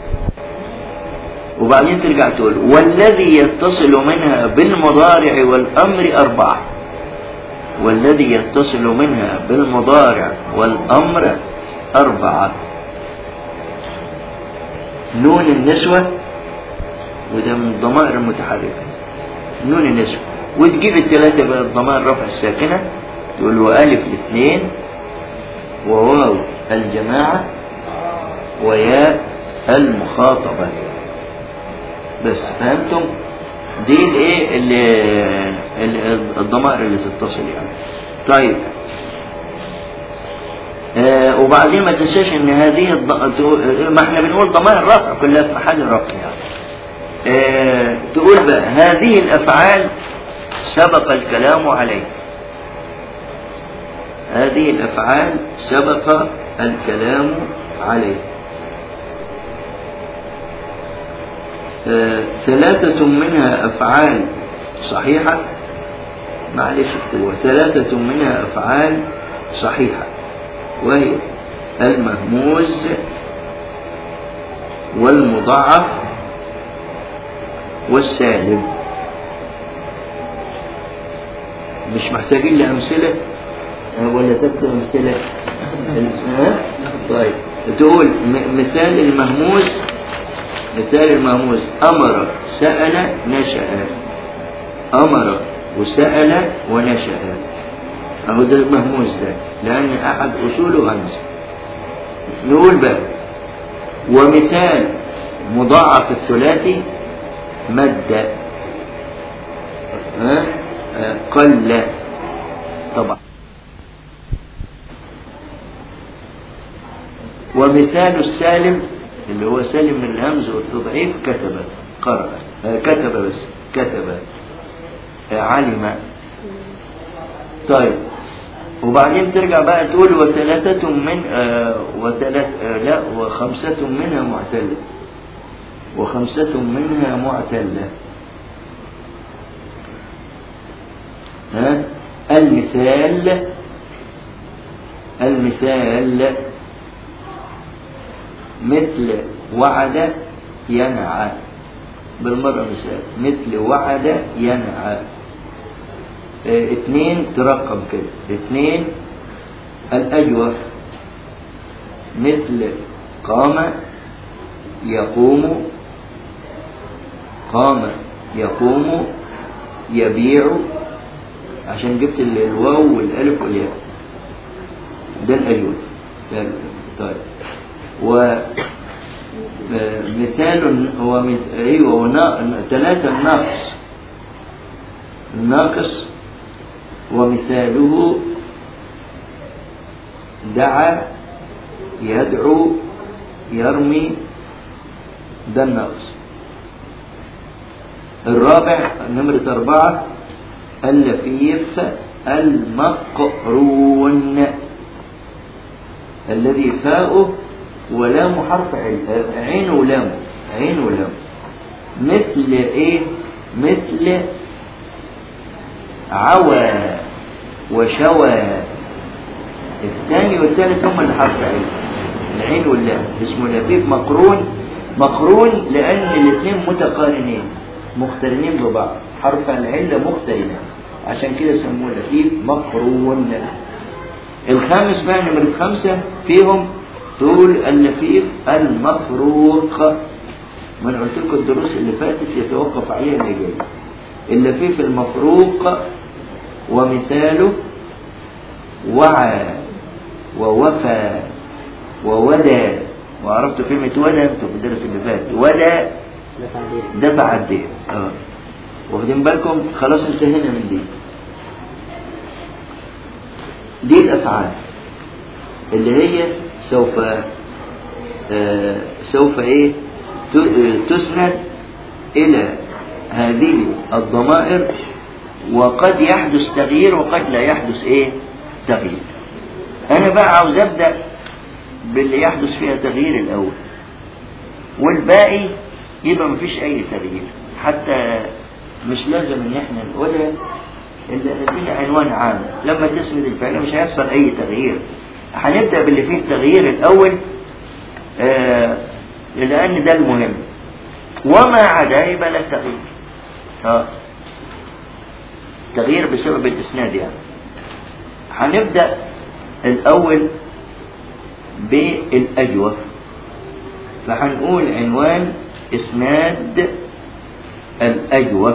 وبعدين ترجع تقول والذي يتصل منها بالمضارع والأمر أربعة والذي يتصل منها بالمضارع والأمر أربعة نون النسوة وده من الضمائر المتحركة نون النسوة وتجيب الثلاثة بقى الضمائر رفع الساكنة تقول وألف الاثنين وواو الجماعة وياء المخاطبة بس فهمتم دي الايه اللي- اللي- الضمائر اللي تتصل يعني طيب آه وبعدين ما تنساش ان هذه الض... ما احنا بنقول ضمائر رفع كلها في محل رفع يعني آه تقول بقى هذه الافعال سبق الكلام عليه هذه الافعال سبق الكلام عليه آه، ثلاثة منها أفعال صحيحة معلش اكتبوها ثلاثة منها أفعال صحيحة وهي المهموز والمضاعف والسالب مش محتاجين لأمثلة آه، ولا تكتب أمثلة ها؟ طيب تقول م- مثال المهموز مثال المهموز أمر سأل نشأ أمر وسأل ونشأ أهو ده المهموز ده لأن أحد أصوله همزة نقول بقى ومثال مضاعف الثلاثي مد ها؟ آه، قل طبعا ومثال السالم اللي هو سالم من الهمز والتضعيف كتب قرأ آه، كتب بس كتب آه، علم طيب وبعدين ترجع بقى تقول وثلاثة من آه وثلاث آه لا وخمسة منها معتلة وخمسة منها معتلة ها المثال المثال مثل وعد ينعى بالمرة مثال مثل وعد ينعى اه اثنين ترقم كده اثنين الأجوف مثل قام يقوم قام يقوم يبيع عشان جبت ال- الواو والالف والياء ده الأجوف ده- طيب ومثال هو مث- ايوه ونا- ثلاثة الناقص الناقص ومثاله دعا يدعو يرمي ده الناقص الرابع نمرة أربعة اللفيف المقرون الذي فاؤه ولام حرف عين عين ولام عين ولام مثل ايه مثل عوى وشوى الثاني والثالث هم اللي حرف عين العين واللام اسمه لفيف مقرون مقرون لان الاثنين متقارنين مقترنين ببعض حرف العله مختلفه عشان كده سموه لفيف مقرون الخامس بقى نمرة خمسة فيهم تقول اللفيف المفروق ما انا قلت لكم الدروس اللي فاتت يتوقف عليها اللي جاي اللفيف المفروق ومثاله وعى ووفى وودى وعرفت كلمة ودى انتوا في الدرس اللي فات ودى دفع دين دفع الدين اه واخدين بالكم خلاص انتهينا من دي دي الافعال اللي هي سوف آه سوف ايه ت- آه، تسند الى هذه الضمائر وقد يحدث تغيير وقد لا يحدث ايه تغيير انا بقى عاوز ابدا باللي يحدث فيها تغيير الاول والباقي يبقى مفيش اي تغيير حتى مش لازم ان احنا نقولها الا دي عنوان عام لما تسند الفعل مش هيحصل اي تغيير هنبدا باللي فيه التغيير الاول آه لان ده المهم وما عدا يبقى لا تغيير اه تغيير بسبب الاسناد يعني هنبدا الاول بالاجوف فهنقول عنوان اسناد الاجوف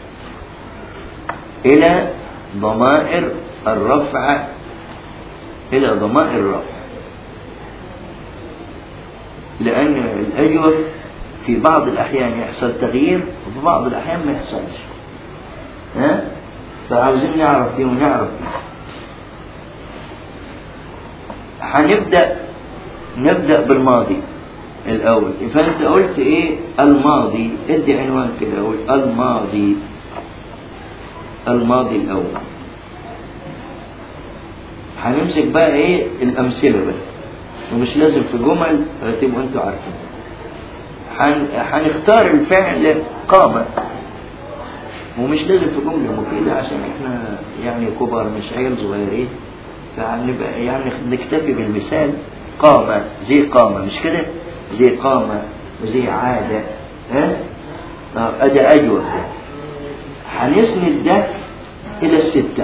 الى ضمائر الرفع الى ضمائر الرفع لان الاجوف في بعض الاحيان يحصل تغيير وفي بعض الاحيان ما يحصلش ها فعاوزين نعرف دي ونعرف دي هنبدا نبدا بالماضي الاول فانت قلت ايه الماضي ادي عنوان كده قول الماضي الماضي الاول هنمسك بقى ايه الامثله بقى ومش لازم في جمل تبقوا انتوا عارفين هنختار الفعل قام ومش لازم في جمله مفيده عشان احنا يعني كبار مش عيال صغيرين فهنبقى يعني نكتفي بالمثال قام زي قام مش كده زي قام وزي عاد ها طب ادي اجوف ده هنسند ده الى السته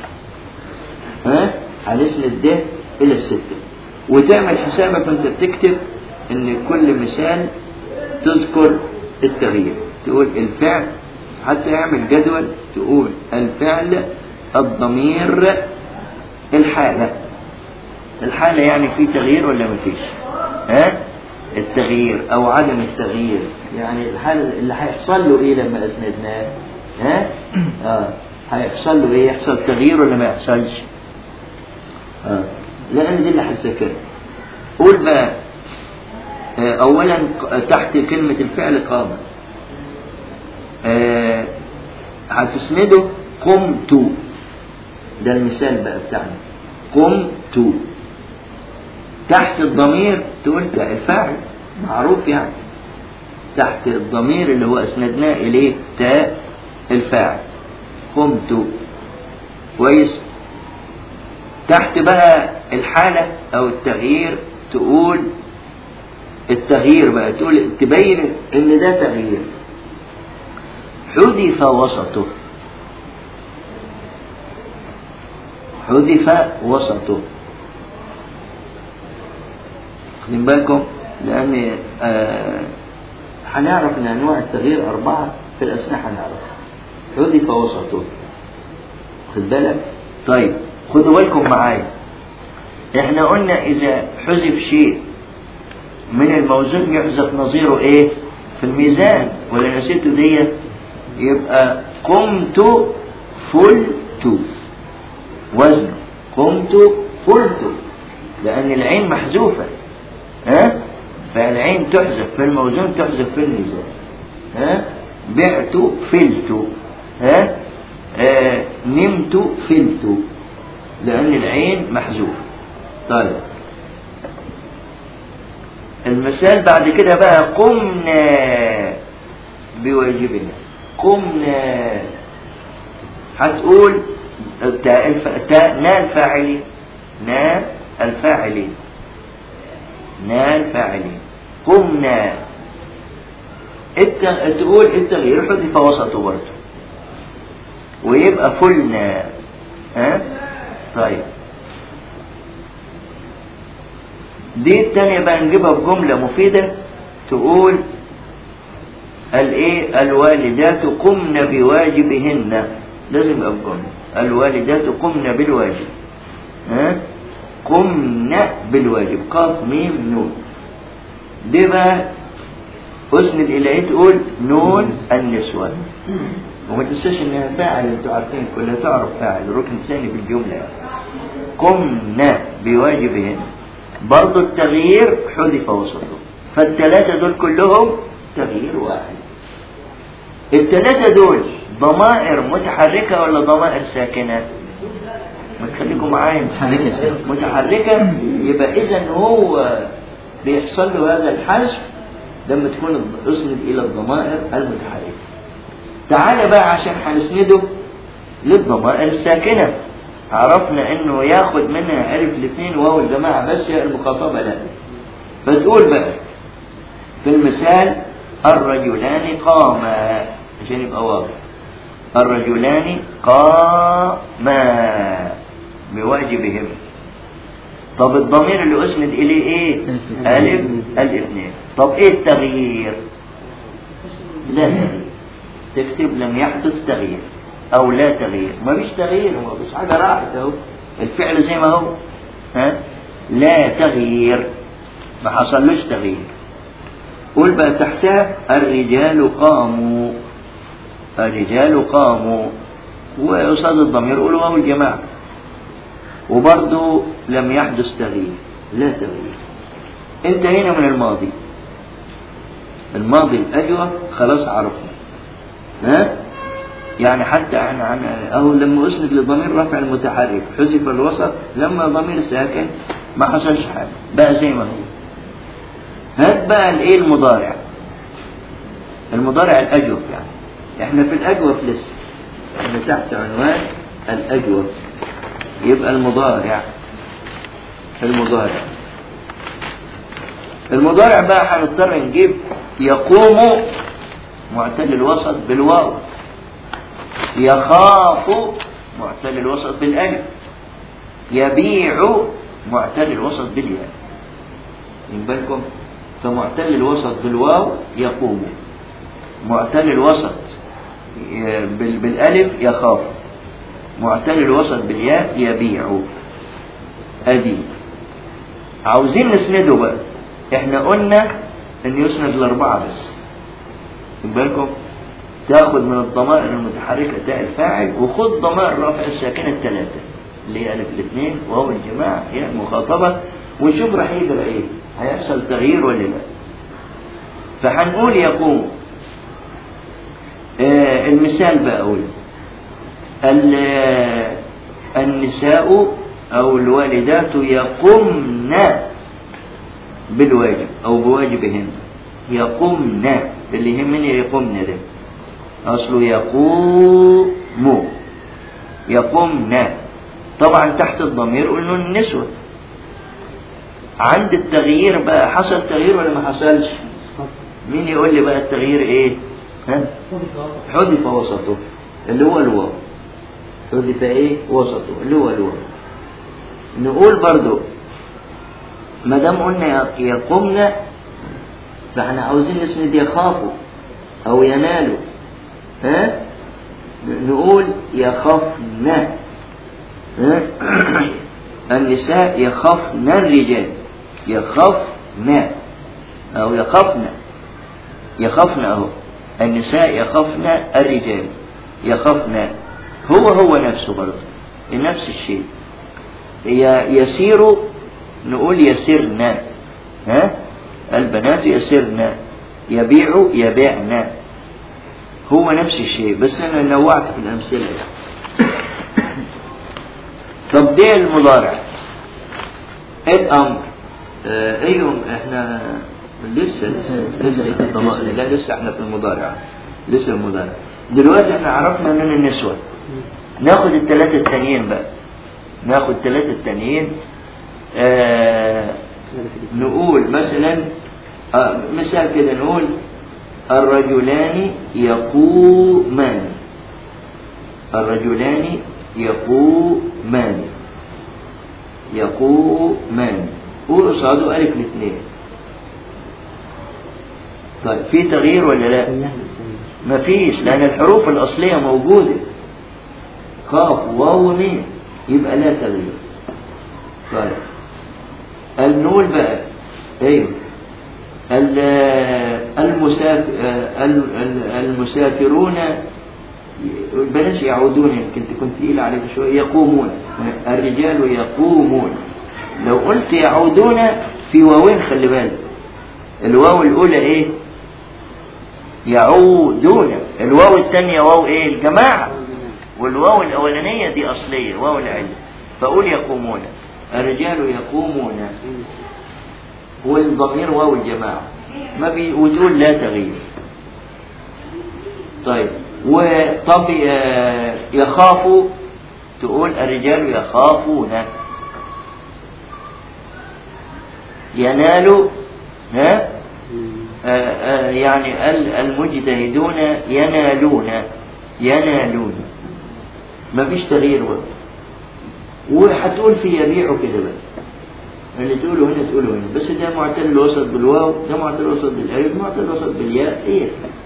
ها هنسند ده الى السته وتعمل حسابك وانت بتكتب ان كل مثال تذكر التغيير تقول الفعل حتى يعمل جدول تقول الفعل الضمير الحالة الحالة يعني في تغيير ولا ما فيش ها التغيير او عدم التغيير يعني الحالة اللي هيحصل له ايه لما اسندناه ها اه هيحصل له ايه يحصل تغيير ولا ما يحصلش اه لان دي اللي هتذاكرها قول بقى آه اولا تحت كلمة الفعل قام آه هتسنده قمت ده المثال بقى بتاعنا قمت تحت الضمير تقول ده الفاعل معروف يعني تحت الضمير اللي هو اسندناه اليه تاء الفاعل قمت كويس تحت بقى الحالة او التغيير تقول التغيير بقى تقول تبين ان ده تغيير حذف وسطه حذف وسطه خدين بالكم لان آه هنعرف ان انواع التغيير اربعه في الاثناء هنعرف حذف وسطه خد بالك طيب خدوا بالكم معايا احنا قلنا اذا حذف شيء من الموزون يحذف نظيره ايه في الميزان ولا نسيته ديت يبقى قمت فلت وزن قمت فلت لأن العين محذوفة ها فالعين تحذف في الموزون تحذف في الميزان ها بعت فلت ها آه نمت فلت لأن العين محذوفة طيب المثال بعد كده بقى قمنا بواجبنا قمنا هتقول تاء الف... تاء نا الفاعلين نا الفاعلين نا الفاعلين قمنا الت... تقول التغيير حذف وسطه برضه ويبقى فلنا ها طيب دي التانية بقى نجيبها بجملة مفيدة تقول الايه الوالدات قمن بواجبهن لازم يبقى بجملة الوالدات قمن بالواجب ها قمن بالواجب قاف ميم نون دي بقى اسند اليه تقول نون النسوة وما تنساش انها فاعل انتوا عارفين كلها تعرف فاعل الركن الثاني بالجملة يعني قمن بواجبهن برضو التغيير حذف وسطه فالثلاثة دول كلهم تغيير واحد الثلاثة دول ضمائر متحركة ولا ضمائر ساكنة؟ ما تخليكم معايا متحركة. متحركة يبقى إذا هو بيحصل له هذا الحذف لما تكون أسند إلى الضمائر المتحركة. تعالى بقى عشان هنسنده للضمائر الساكنة. عرفنا إنه ياخد منها ألف الاثنين وهو الجماعة بس هي المخاطبة لا. فتقول بقى في المثال الرجلان قاما عشان يبقى واضح الرجلان قاما بواجبهم طب الضمير اللي اسند اليه ايه الف الاثنين طب ايه التغيير لا تغيير تكتب لم يحدث تغيير او لا تغيير ما فيش تغيير ما فيش حاجه راحت اهو الفعل زي ما هو ها لا تغيير ما حصلوش تغيير قول بقى تحتها الرجال قاموا الرجال قاموا وقصاد الضمير قولوا واو الجماعة وبرضه لم يحدث تغيير لا تغيير انتهينا من الماضي الماضي الأجوى خلاص عرفنا ها يعني حتى عن عن أهو لما أسند للضمير رفع المتحرك حذف الوسط لما ضمير ساكن ما حصلش حاجة بقى زي ما هو هات بقى الايه المضارع المضارع الأجوف يعني احنا في الأجوف لسه احنا تحت عنوان الأجوف يبقى المضارع المضارع المضارع بقى هنضطر نجيب يقوم معتل الوسط بالواو يخاف معتل الوسط بالالف يبيع معتل الوسط بالياء من بالكم فمعتل الوسط بالواو يقوم معتل الوسط بال- بالالف يخاف معتل الوسط بالياء يبيع ادي عاوزين نسنده بقى احنا قلنا ان يسند الاربعه بس خد بالكم تاخد من الضمائر المتحركه تاء الفاعل وخد ضمائر رفع الساكنه الثلاثه اللي هي الف الاثنين وهو الجماعه هي المخاطبه ونشوف راح يجرى ايه هيحصل تغيير ولا لا فهنقول يقوم آه المثال بقى اقول ال- النساء او الوالدات يقمن بالواجب او بواجبهن يقمن اللي يهمني يقمن ده اصله يقوم يقمن طبعا تحت الضمير قلنا النسوة عند التغيير بقى حصل تغيير ولا ما حصلش مين يقول لي بقى التغيير ايه ها حذف وسطه اللي هو الواو حذف ايه وسطه اللي هو الواو نقول برضو ما دام قلنا يقومنا فاحنا عاوزين نسند يخافوا او ينالوا ها نقول يخافن ها؟ النساء يخافن الرجال يخافن او يخافن يخافن اهو النساء يخافن الرجال يخافن هو هو نفسه برضه نفس الشيء ي- يسير نقول يسرنا ها البنات يسرن يبيع يبيعن هو نفس الشيء بس انا نوعت في الامثله طب ده المضارع الامر آه ايوه احنا لسه لسه لسه في الضمائر لا لسه احنا في المضارع لسه المضارع دلوقتي احنا عرفنا من النسوة ناخد الثلاثة التانيين بقى ناخد الثلاثة التانيين آه نقول مثلا آه مثال كده نقول الرجلان يقومان الرجلان يقومان يقومان قول قصاده ألف الاثنين طيب في تغيير ولا لا؟ ما فيش لأن الحروف الأصلية موجودة خاف واو ميم يبقى لا تغيير طيب النول بقى ايوه ال- المساف ال- ال- المسافرون بلاش يعودون يمكن تكون تقيل عليك شوية يقومون الرجال يقومون لو قلت يعودون في واوين خلي بالك الواو الأولى إيه يعودون الواو الثانية واو ايه الجماعة والواو الأولانية دي أصلية واو العلة فأقول يقومون الرجال يقومون والضمير واو الجماعة ما بي وتقول لا تغيير طيب وطب آه، يخاف تقول الرجال يخافون ينال ها آه، آه، يعني ال- المجتهدون ينالون ينالون ما فيش تغيير وقت وهتقول في يبيع كده بقى اللي تقوله هنا تقوله هنا بس ده معتل وسط بالواو ده معتل وسط بالالف معتل وسط بالياء ايه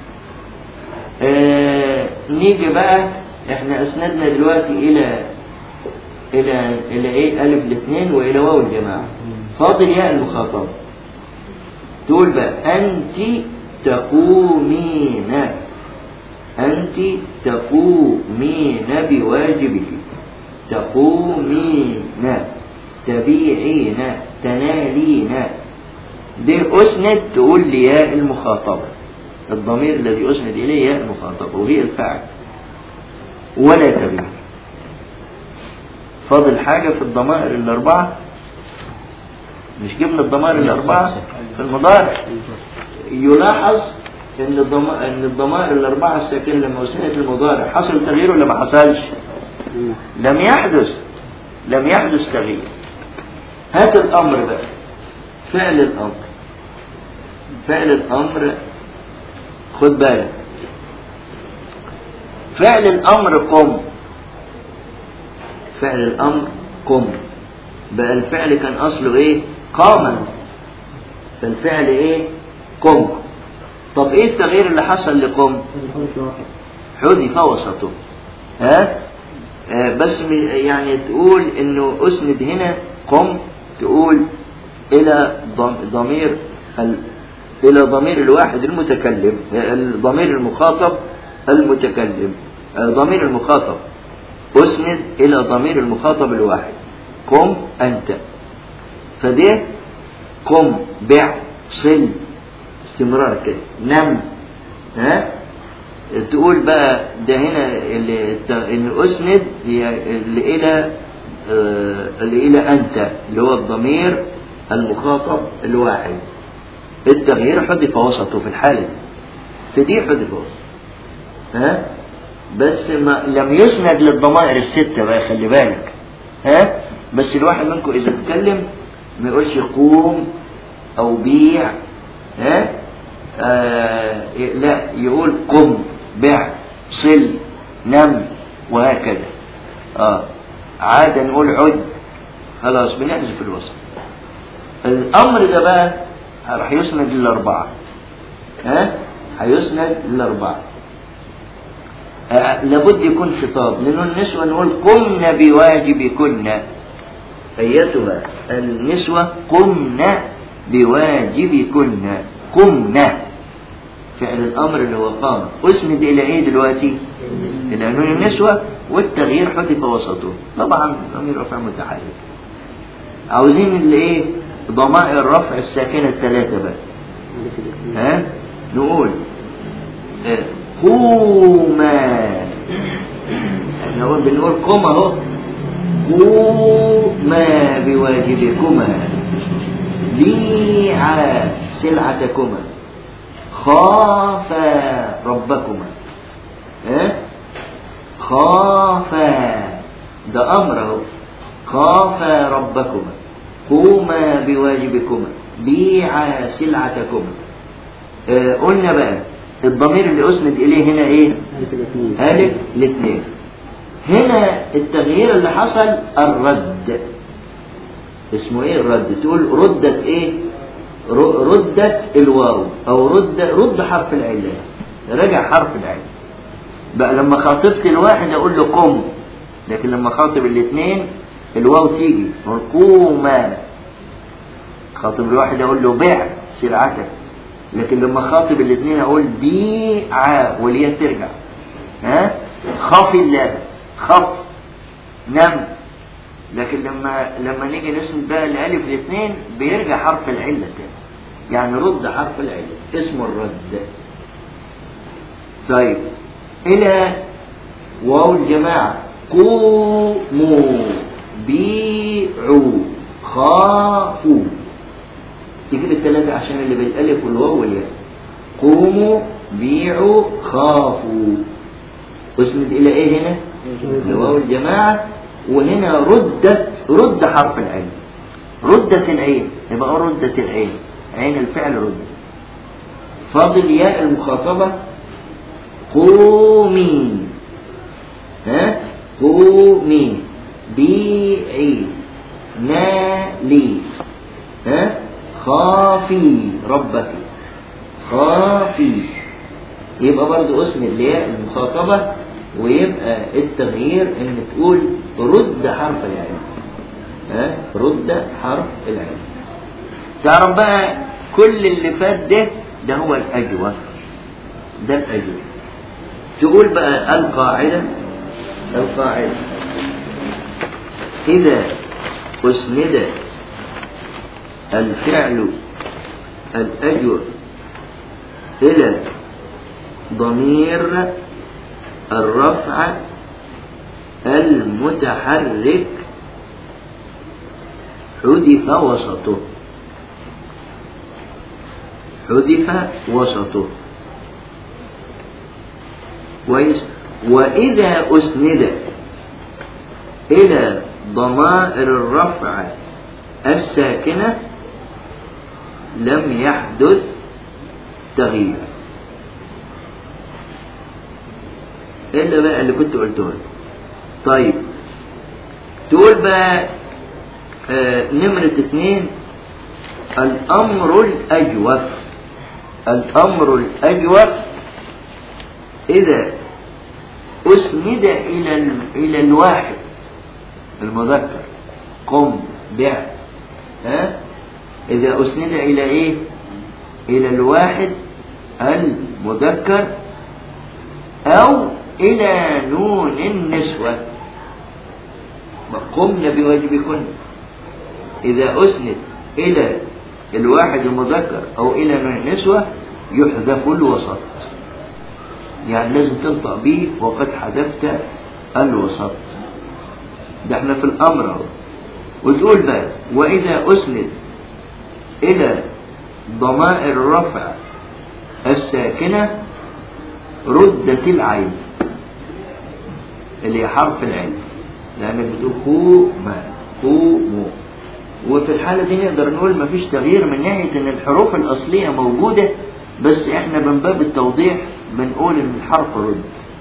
آه نيجي بقى احنا اسندنا دلوقتي الى الى الى ايه الف الاثنين والى واو الجماعه فاضل ياء المخاطبه تقول بقى انت تقومين انت تقومين بواجبك تقومين تبيعين تنالين دي أسند تقول لي ياء المخاطبة الضمير الذي أسند إليه ياء المخاطبة وهي الفاعل ولا تغيير فاضل حاجة في الضمائر الأربعة مش جبنا الضمائر الأربعة في المضارع يلاحظ ان الضم... ان الضمائر الاربعه الساكنه لما وصلت للمضارع حصل تغيير ولا ما حصلش؟ لم يحدث لم يحدث تغيير هات الامر بقى فعل الامر فعل الامر خد بالك فعل الامر قم فعل الامر قم بقى الفعل كان اصله ايه قاما فالفعل ايه قم طب ايه التغيير اللي حصل لقم حذف وسطه ها آه بس م- يعني تقول انه اسند هنا قم تقول الى ضم- ضمير ال- الى ضمير الواحد المتكلم آه، الضمير المخاطب المتكلم آه، ضمير المخاطب اسند الى ضمير المخاطب الواحد قم انت فده قم بع صل استمرار كده نم ها تقول بقى ده هنا اللي الت- ان اسند هي اللي الى آه، اللي الى انت اللي هو الضمير المخاطب الواحد التغيير حذف وسطه في الحالة دي في دي حذف وسط ها بس ما لم يسند للضمائر الستة بقى خلي بالك ها بس الواحد منكم إذا اتكلم ما يقولش قوم أو بيع ها آه لا يقول قم بع صل نم وهكذا اه عادة نقول عد خلاص بنحذف الوسط الأمر ده بقى راح يسند للأربعة ها هيسند للأربعة آه لابد يكون خطاب لأنه النسوة نقول قمن بواجبكن أيتها النسوة قمن بواجبكن قمن فعل الأمر اللي هو قام أسند إلى إيه دلوقتي؟ إلى نون النسوة والتغيير حذف وسطه طبعا ضمير رفع متحرك عاوزين اللي إيه؟ ضمائر الرفع الساكنة الثلاثة بقى ها؟ نقول آه، قوما احنا قول- بنقول قم اهو قوما بواجبكما بيعا سلعتكما خافا ربكما ها خافا ده امر اهو خافا ربكما قوما بواجبكما بيعا سلعتكما آه قلنا بقى الضمير اللي اسند اليه هنا ايه الف الاثنين هنا التغيير اللي حصل الرد اسمه ايه الرد تقول ردت ايه ر- ردت الواو او رد رد حرف العله رجع حرف العله بقى لما خاطبت الواحد اقول له قم لكن لما خاطب الاثنين الواو تيجي نقول قوما خاطب الواحد اقول له بيع سلعتك لكن لما خاطب الاثنين اقول بيع والياء ترجع ها خف الله خف نم لكن لما لما نيجي نسند بقى الالف الاثنين بيرجع حرف العله تاني يعني رد حرف العله اسمه الرد طيب إلى واو الجماعة قوموا بيعوا خافوا تجيب الثلاثة عشان اللي بالألف والواو والياء قوموا بيعوا خافوا اسند إلى إيه هنا؟ لواو الجماعة وهنا ردت رد حرف العين ردت العين يبقى ردت العين عين الفعل ردت فاضل ياء المخاطبة قومي ها قومي بيعي نالي ها خافي ربك خافي يبقى برضو اسم الياء المخاطبة ويبقى التغيير ان تقول رد حرف العين ها رد حرف العين تعرف بقى كل اللي فات ده ده هو الأجوى ده الأجوى تقول بقى القاعدة القاعدة إذا أسند الفعل الأجوى إلى ضمير الرفع المتحرك حذف وسطه حذف وسطه كويس وإذا أسند إلى ضمائر الرفع الساكنة لم يحدث تغيير إلا بقى اللي كنت قلته لك. طيب تقول بقى آه نمرة اتنين الأمر الأجوف الأمر الأجوف إذا أسند إلى ال- إلى الواحد المذكر قم بع ها إذا أسند إلى إيه إلى الواحد المذكر أو إلى نون النسوة قمن بواجبكن إذا أسند إلى الواحد المذكر أو إلى نون النسوة يحذف الوسط يعني لازم تنطق به وقد حذفت الوسط ده احنا في الأمر اهو وتقول بقى وإذا أسند إلى ضمائر الرفع الساكنة ردت العين اللي هي حرف العين لأنك بتقول خو ما خو مو وفي الحالة دي نقدر نقول مفيش تغيير من ناحية إن الحروف الأصلية موجودة بس إحنا من باب التوضيح بنقول إن الحرف رد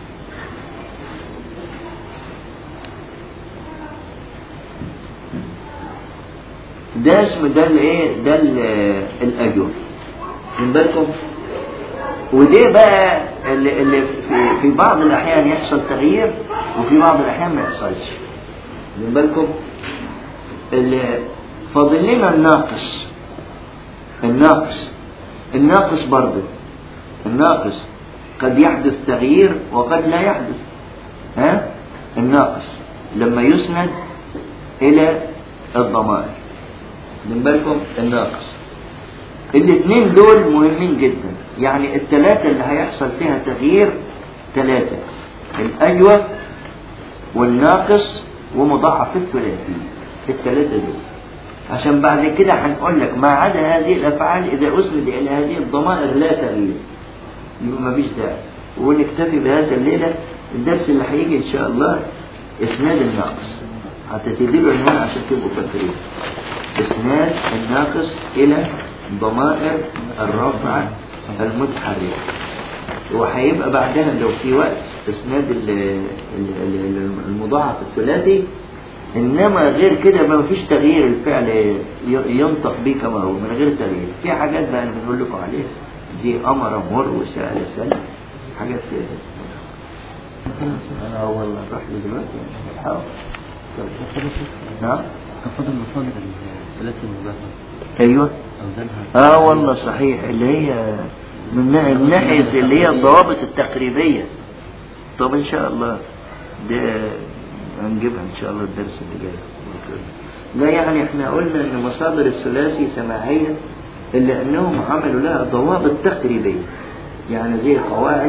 ده اسم ده الايه ده ال- الاجر من بالكم ودي بقى اللي, اللي في, في بعض الاحيان يحصل تغيير وفي بعض الاحيان ما يحصلش من بالكم اللي فاضل لنا الناقص الناقص الناقص برضه الناقص قد يحدث تغيير وقد لا يحدث ها الناقص لما يسند الى الضمائر من بالكم الناقص الاثنين دول مهمين جدا يعني الثلاثة اللي هيحصل فيها تغيير ثلاثة الأجوف والناقص ومضاعف الثلاثي الثلاثة دول عشان بعد كده هنقول لك ما عدا هذه الأفعال إذا أسند إلى هذه الضمائر لا تغيير يبقى ما فيش داعي ونكتفي بهذا الليلة الدرس اللي هيجي إن شاء الله إسناد الناقص هتتدلوا عنوان عشان تبقوا فاكرين إسناد الناقص إلى ضمائر الرفع المتحركة وهيبقى بعدها لو في وقت إسناد ال- ال- ال- المضاعف الثلاثي إنما غير كده ما فيش تغيير الفعل ي- ينطق به كما هو من غير تغيير في حاجات بقى أنا بنقول لكم عليها دي أمر مر وسأل سلم حاجات كده أنا أول ما أروح لي دلوقتي حاضر نعم كفضل المصادر الثلاثة المباحة أيوه أوزانها اه والله صحيح اللي هي من نا- من ناحية اللي هي الضوابط التقريبية طب ان شاء الله ده هنجيبها ان شاء الله الدرس اللي جاي لا يعني احنا قلنا ان مصادر الثلاثي سماعية الا انهم عملوا لها ضوابط تقريبية يعني زي قواعد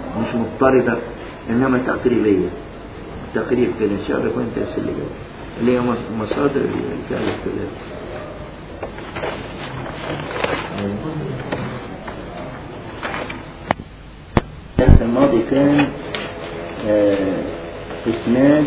مش مضطردة إنما تقريبية تقريب كده إن شاء الله كنت أسأل اللي هي مص- مصادر الفعل الثلاثي الدرس الماضي كان آه، إسناد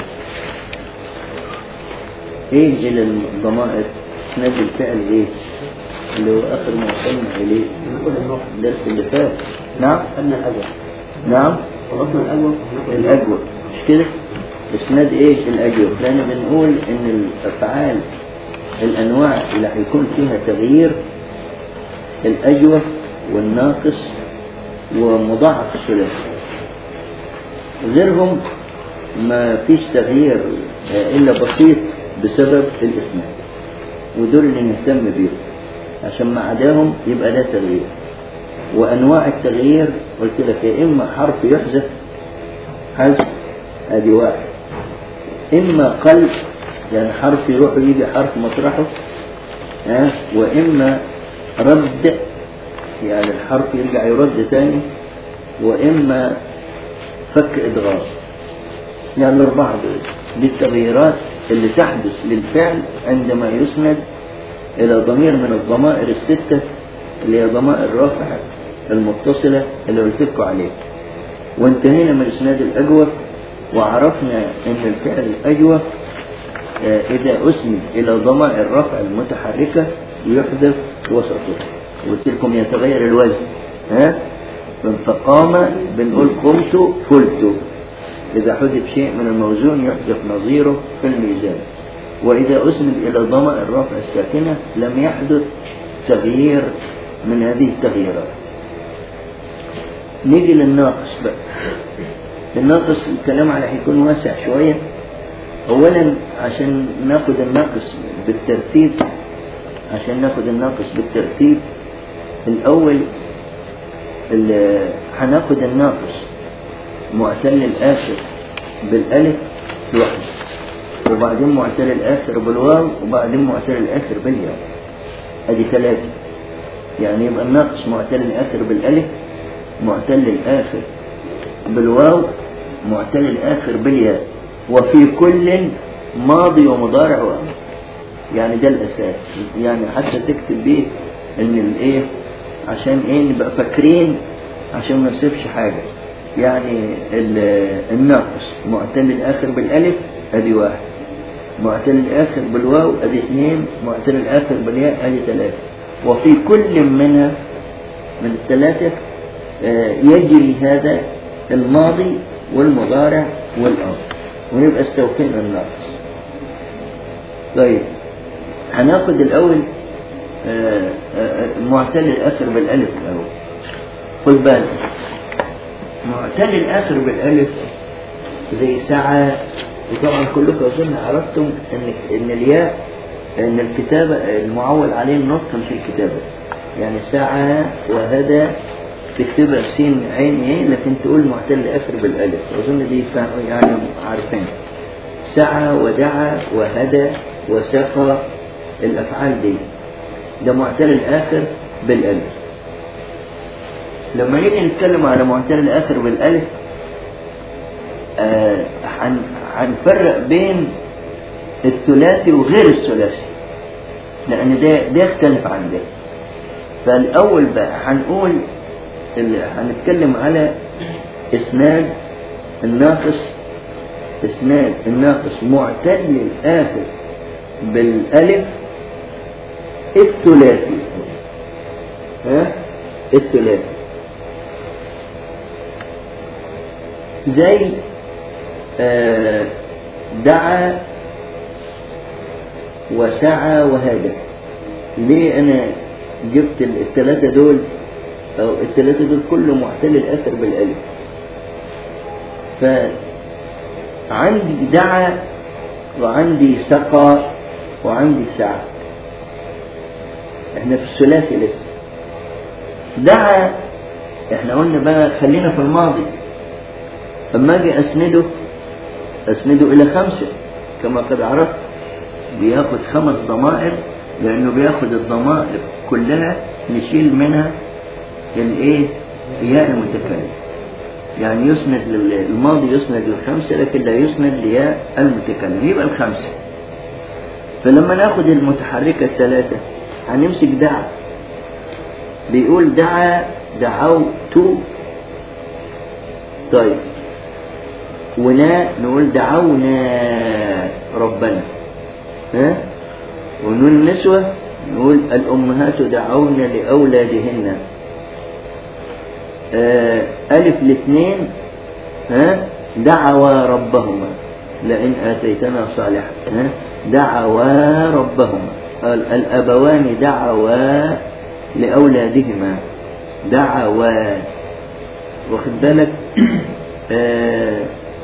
إيه إلى الضمائر إسناد الفعل إيه اللي هو آخر ما وصلنا إليه الدرس اللي فات نعم خدنا الأول نعم خلصنا الأول الأجوب مش كده إسناد إيه الأجوب لأن بنقول إن الأفعال الأنواع اللي هيكون فيها تغيير الأجوف والناقص ومضاعف الثلاثي غيرهم ما فيش تغيير آه، إلا بسيط بسبب الإسناد ودول اللي نهتم بيهم عشان ما عداهم يبقى ده تغيير وأنواع التغيير قلت لك يا إما حرف يحذف حذف ادي واحد اما قلب يعني حرف يروح ويجي حرف مطرحه ها واما رد يعني الحرف يرجع يرد تاني واما فك ادغام يعني الاربعه دول دي التغييرات اللي تحدث للفعل عندما يسند الى ضمير من الضمائر السته اللي هي ضمائر الرافع المتصله اللي قلت لكم عليها وانتهينا من اسناد الاجوف وعرفنا ان الفعل الاجوف آه، اذا اسند الى ضمائر الرفع المتحركه يحذف وسطه قلت لكم يتغير الوزن ها من فقام بنقول قمت فلت اذا حذف شيء من الموزون يحذف نظيره في الميزان واذا اسند الى ضمائر الرفع الساكنه لم يحدث تغيير من هذه التغييرات نيجي للناقص بقى الناقص الكلام عليه هيكون واسع شوية أولا عشان ناخد الناقص بالترتيب عشان ناخد الناقص بالترتيب الأول ال- هناخد الناقص معتل الآخر بالألف لوحده وبعدين معتل الآخر بالواو وبعدين معتل الآخر بالياء أدي ثلاثة يعني يبقى الناقص معتل الآخر بالألف معتل الآخر بالواو معتل الآخر بالياء وفي كل ماضي ومضارع وأمر يعني ده الأساس يعني حتى تكتب بيه إن الإيه عشان إيه نبقى فاكرين عشان ما نسيبش حاجة يعني ال- الناقص معتل الآخر بالألف أدي واحد معتل الآخر بالواو أدي اثنين معتل الآخر بالياء أدي ثلاثة وفي كل منها من الثلاثة آه، يجري هذا الماضي والمضارع والأمر ونبقى استوفينا الناقص طيب هناخد الأول آه، آه، معتل الآخر بالألف الأول خد بالك معتل الآخر بالألف زي ساعة وطبعا كلكم أظن عرفتم إن إن الياء إن الكتابة المعول عليه النطق مش الكتابة يعني ساعة وهدى تكتبها سين عين ايه لكن تقول معتل الآخر بالألف أظن دي فا- يعني عارفين سعى ودعا وهدى وسقى الأفعال دي ده معتل الآخر بالألف لما نيجي نتكلم على معتل الآخر بالألف آه، هن- هنفرق بين الثلاثي وغير الثلاثي لأن ده ده يختلف عن ده فالأول بقى هنقول اللي هنتكلم على إسناد الناقص إسناد الناقص معتل الآخر بالألف الثلاثي ها الثلاثي زي آه، دعا وسعى وهدى ليه أنا جبت الثلاثة دول أو الثلاثة دول كله معتل الآخر بالألف فعندي دعا وعندي سقى وعندي سعى احنا في الثلاثي لسه دعا احنا قلنا بقى خلينا في الماضي اما اجي اسنده اسنده الى خمسه كما قد عرفت بياخد خمس ضمائر لانه بياخد الضمائر كلها نشيل منها الايه ياء المتكلم يعني يسند لل- الماضي يسند للخمسة لكن لا يسند لياء المتكلم يبقى الخمسة فلما ناخد المتحركة الثلاثة هنمسك دعا بيقول دعا دعوت طيب ونا نقول دعونا ربنا ها ونون النسوة نقول الأمهات دعون لأولادهن آه ألف الاثنين ها دعوا ربهما لئن آتيتنا صالحا ها دعوا ربهما ال- الأبوان دعوا لأولادهما دعوا واخد بالك آه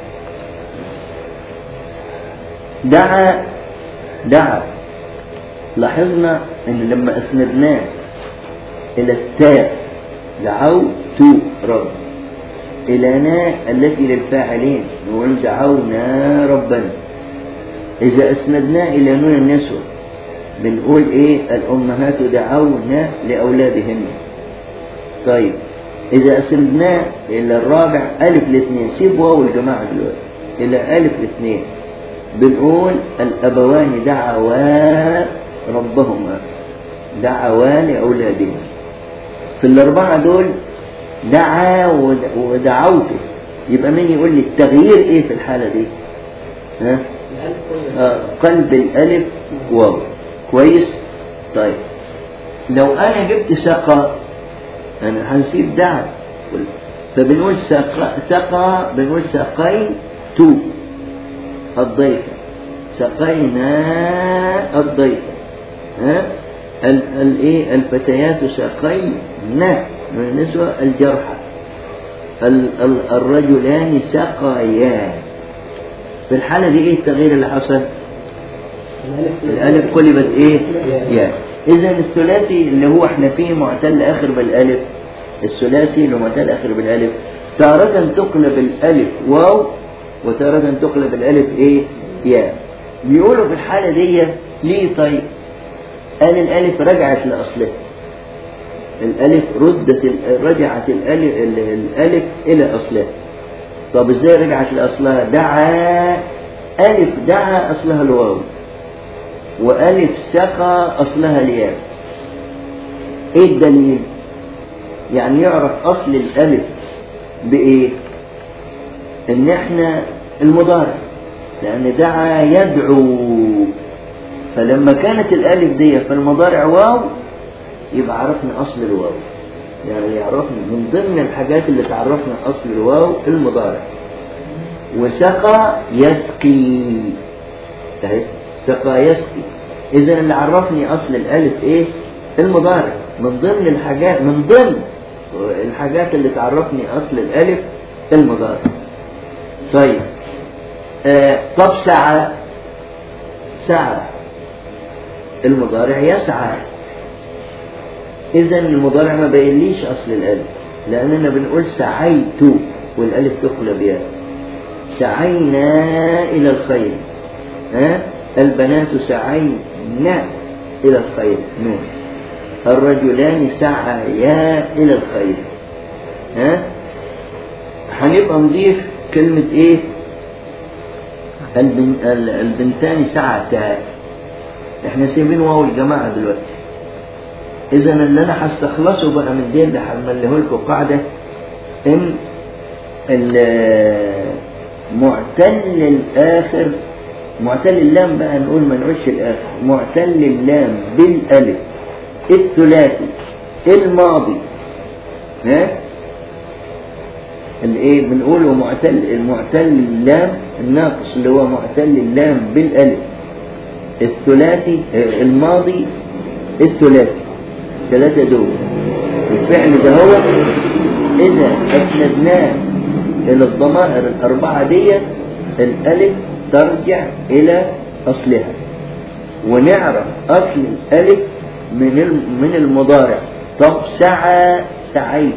دعا دعا لاحظنا ان لما اسندناه الى التاء دعوت رب الى نا التي للفاعلين نقول دعونا ربنا اذا اسندناه الى نون النسوة بنقول ايه الامهات دعونا لاولادهن طيب اذا اسندناه الى الرابع الف الاثنين سيب واو الجماعة دلوقتي الى الف الاثنين بنقول الأبوان دعوا ربهما دعوا لأولادهما في الأربعة دول دعا ود- ودعوته يبقى مين يقول لي التغيير ايه في الحالة دي ها الألف كله آه قلب الألف واو كويس طيب لو أنا جبت سقى أنا هنسيب دعا فبنقول سقى سقى بنقول سقيت الضيف سقينا الضيف ها ال ال ايه الفتيات سقينا من النسوة الجرحى ال ال الرجلان سقيا في الحالة دي ايه التغيير اللي حصل الالف قلبت ايه يا اذا الثلاثي اللي هو احنا فيه معتل اخر بالالف الثلاثي اللي معتل اخر بالالف تارة تقلب الالف واو وتارة تقلب الالف ايه يا بيقولوا في الحالة دي ليه طيب قال الالف رجعت لاصلها الالف ردت ال- رجعت الالف ال- الالف الى اصلها طب ازاي رجعت لاصلها دعا الف دعا اصلها الواو والف سقى اصلها الياء ايه الدليل يعني يعرف اصل الالف بايه ان احنا المضارع لان دعا يدعو فلما كانت الالف دي في المضارع واو يبقى عرفنا اصل الواو يعني يعرفنا من ضمن الحاجات اللي تعرفنا اصل الواو المضارع وسقى يسقي اهي سقى يسقي اذا اللي عرفني اصل الالف ايه المضارع من ضمن الحاجات من ضمن الحاجات اللي تعرفني اصل الالف المضارع طيب آه طب سعى سعى المضارع يسعى اذا المضارع ما بينليش اصل الالف لاننا بنقول سعيت والالف تقلب ياء سعينا الى الخير ها البنات سعينا الى الخير نون الرجلان سعيا الى الخير ها هنبقى نضيف كلمة ايه البن... ال- البنتان سعتا احنا سايبين واو الجماعة دلوقتي اذا اللي انا هستخلصه بقى من دي اللي هعمله لكم قاعدة ان ال- معتل الاخر معتل اللام بقى نقول ما نقولش الاخر معتل اللام بالالف الثلاثي الماضي ها الايه بنقوله معتل المعتل اللام الناقص اللي هو معتل اللام بالالف الثلاثي آه، الماضي الثلاثي ثلاثة دول الفعل ده هو إذا أسندناه إلى الضمائر الأربعة دي الألف ترجع إلى أصلها ونعرف أصل الألف من الم- من المضارع طب سعى سعيت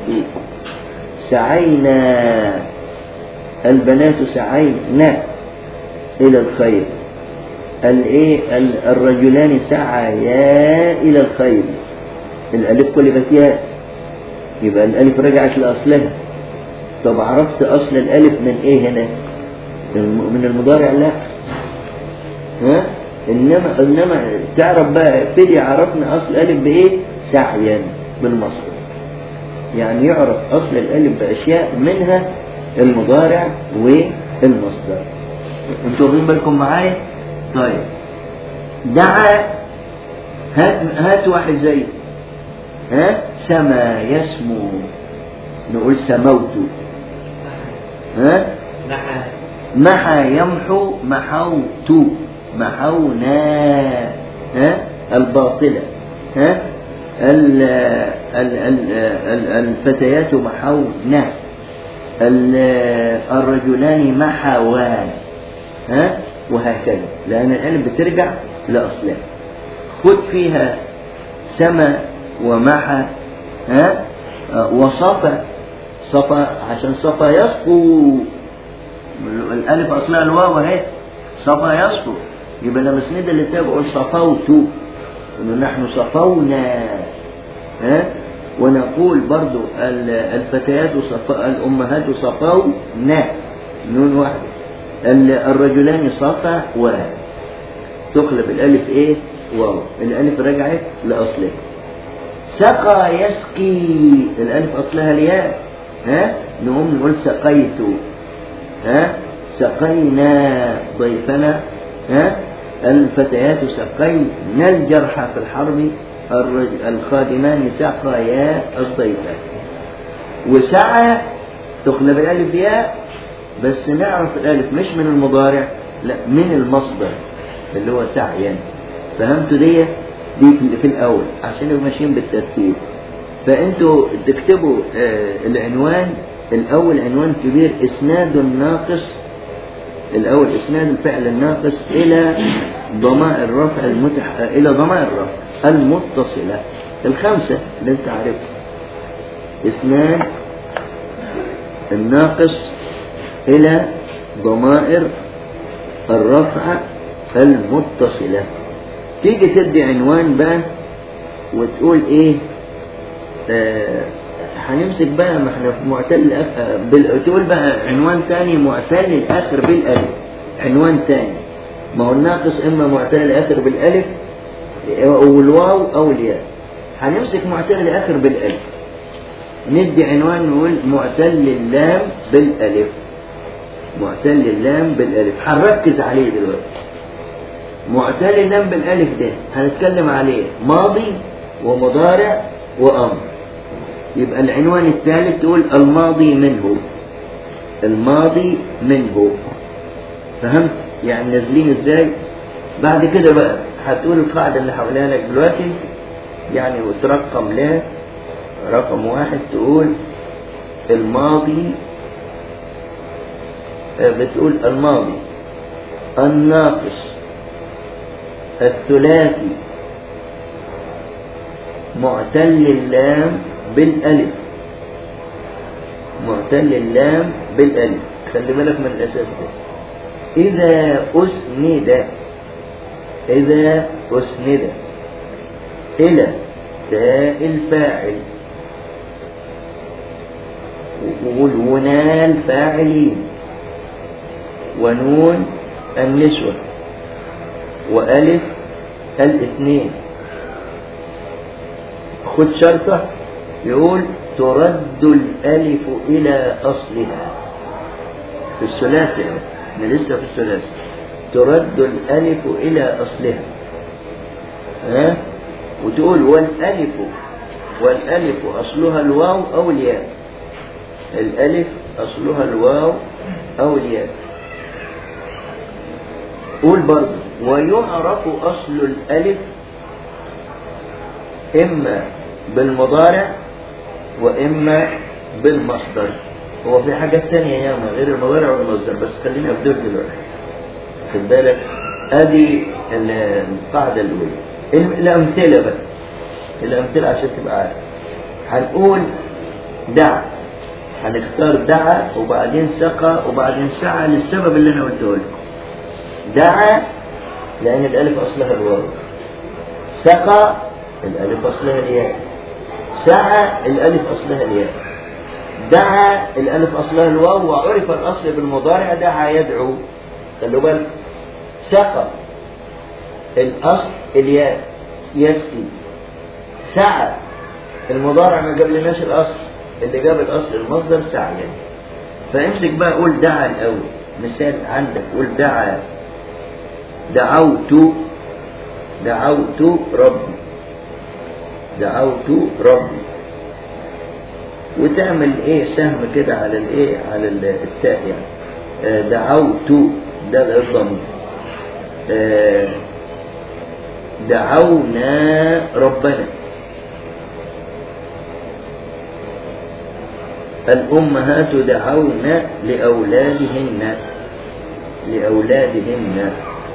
سعينا البنات سعينا إلى الخير الايه ال- الرجلان سعيا الى الخير الالف قلبت ياء يبقى الالف رجعت لاصلها طب عرفت أصل الألف من إيه هنا الم- من المضارع لا ها إنما إنما تعرف بقى ابتدي عرفنا أصل الألف بإيه سعيا بالمصدر يعني يعرف أصل الألف بأشياء منها المضارع والمصدر انتوا واخدين بالكم معايا طيب دعا هات هات واحد زي ها سما يسمو نقول سموت ها نحى محى يمحو محوت محونا ها الباطلة ها ال ال ال ال الفتيات محونا ال- الرجلان محوان ها وهكذا لأن الألف بترجع لأصلها خد فيها سما ومحى ها آه، وصفا صفا عشان صفا يصفو الألف أصلها الواو اهي صفا يصفو يبقى لما اسند اللي تقول صفوت إنه نحن صفونا ها ونقول برضو ال- الفتيات صف... الأمهات صفونا نون واحدة ال- الرجلان صفا و تقلب الألف إيه واو الألف رجعت لأصلها سقى يسقي الألف أصلها الياء ها نقوم نقول سقيت ها سقينا ضيفنا ها الفتيات سقينا الجرحى في الحرب الرج- الخادمان سقيا الضيفان وسعى تقلب الألف ياء بس نعرف الألف مش من المضارع لا من المصدر اللي هو سعيا فهمتوا دي دي في- في الأول عشان يبقوا ماشيين بالترتيب فأنتوا تكتبوا آه، العنوان الأول عنوان كبير إسناد الناقص الأول إسناد الفعل الناقص إلى ضمائر الرفع المتح... إلى ضمائر الرفع المتصلة الخمسة اللي أنت عارفها إسناد الناقص إلى ضمائر الرفع المتصلة تيجي تدي عنوان بقى وتقول إيه آه، هنمسك بقى ما احنا في معتل الأخ... آه، بال... تقول بقى عنوان تاني معتل الآخر بالألف عنوان تاني ما هو الناقص إما معتل الآخر بالألف أو الواو أو الياء هنمسك معتل الآخر بالألف ندي عنوان نقول معتل اللام بالألف معتل اللام بالألف هنركز عليه دلوقتي معتل اللام بالألف ده هنتكلم عليه ماضي ومضارع وأمر يبقى العنوان الثالث تقول الماضي منه الماضي منه فهمت يعني نازلين ازاي بعد كده بقى هتقول القاعدة اللي هقولها لك دلوقتي يعني وترقم لا رقم واحد تقول الماضي آه، بتقول الماضي الناقص الثلاثي معتل اللام بالألف معتل اللام بالألف خلي بالك من الأساس ده إذا أسند إذا أسند إلى تاء الفاعل وقول ونال فاعلين ونون النسوة وألف الاثنين خد شرطة يقول ترد الألف إلى أصلها في الثلاثي أهو. احنا لسه في الثلاثي ترد الألف إلى أصلها ها وتقول والألف والألف أصلها الواو أو الياء الألف أصلها الواو أو الياء قول برضه ويعرف أصل الألف إما بالمضارع وإما بالمصدر هو في حاجات تانية ياما غير المضارع والمصدر بس خلينا في دول دلوقتي خد بالك ادي ال- القاعدة الأولى الم- الأمثلة بقى الأمثلة عشان تبقى عارف هنقول دع هنختار دعا وبعدين سقى وبعدين سعى للسبب اللي أنا قلته لكم دعا لأن الألف أصلها الواو سقى الألف أصلها الياء سعى الألف أصلها الياء دعا الألف أصلها الواو وعرف الأصل بالمضارع دعا يدعو خلوا بالك سقى الأصل الياء يسقي سعى المضارع ما جابلناش الأصل اللي جاب الأصل المصدر سعى يعني. فامسك بقى قول دعا الأول مثال عندك قول دعا دعوت دعوت ربي دعوت ربي وتعمل ايه سهم كده على الايه على التاء يعني آه دعوت ده الضمير آه دعونا ربنا الأمهات دعون لأولادهن لأولادهن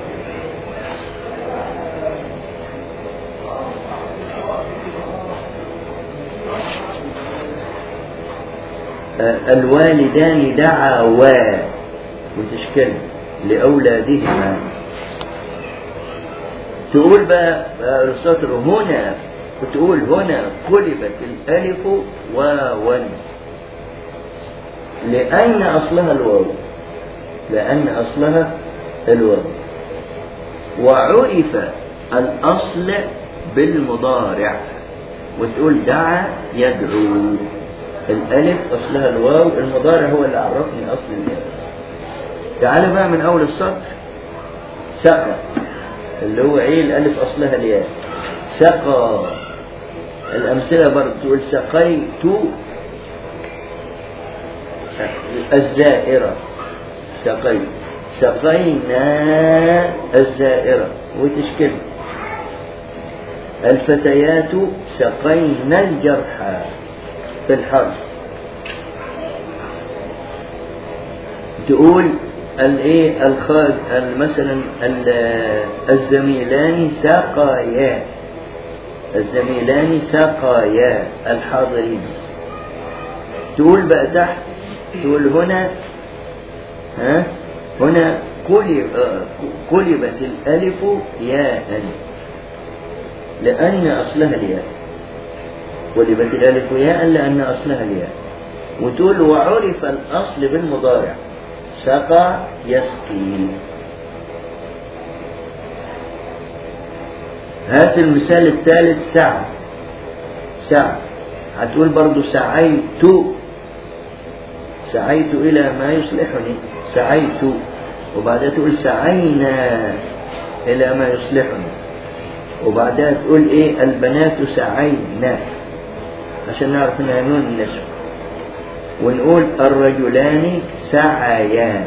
الوالدان دعوا وتشكل لأولادهما تقول بقى السطر هنا وتقول هنا قلبت الألف واوا لأن أصلها الواو لأن أصلها الواو وعرف الأصل بالمضارع وتقول دعا يدعو الألف أصلها الواو المضارع هو اللي عرفني أصل الألف تعال بقى من أول السطر سقى اللي هو إيه الألف أصلها الياء سقى الأمثلة برضه تقول سقيت الزائرة سقيت سقينا الزائرة وتشكل الفتيات سقينا الجرحى في الحرف تقول الايه الخاج مثلا الزميلان ساقايا الزميلان ساقايا الحاضرين تقول بقى تحت تقول هنا ها هنا قلب قلبت الالف ياء لان اصلها الياء قلبت الالف ياء لان اصلها الياء وتقول وعرف الاصل بالمضارع سقى يسقي هات المثال الثالث سعى سعى هتقول برضو سعيت سعيت إلى ما يصلحني سعيت وبعدها تقول سعينا إلى ما يصلحني وبعدها تقول إيه البنات سعينا عشان نعرف إنها نون النسب ونقول الرجلان سعيا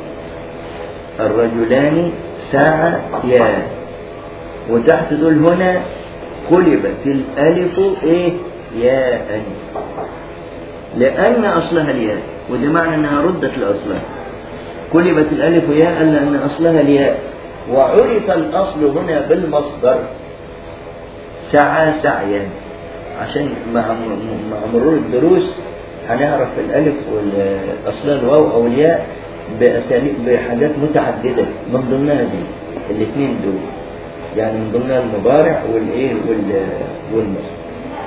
الرجلان سعيا وتحت تقول هنا قلبت الألف إيه ياء لأن أصلها الياء وده معنى أنها ردت لأصلها قلبت الألف ياء لأن أصلها الياء وعرف الأصل هنا بالمصدر سعى سعيا عشان مع مع مرور الدروس هنعرف الألف والأصلها الواو أو الياء بأساليب بحاجات متعددة من ضمنها دي الاثنين دول يعني من ضمنها المضارع والإيه والمصدر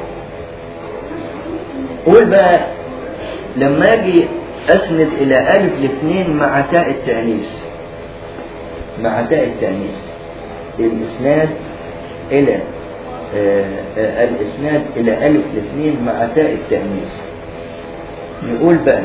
قول بقى لما اجي اسند الى الف الاثنين مع تاء التانيث مع تاء التانيث الاسناد الى آآ آآ الاسناد الى الف الاثنين مع تاء التانيث نقول بقى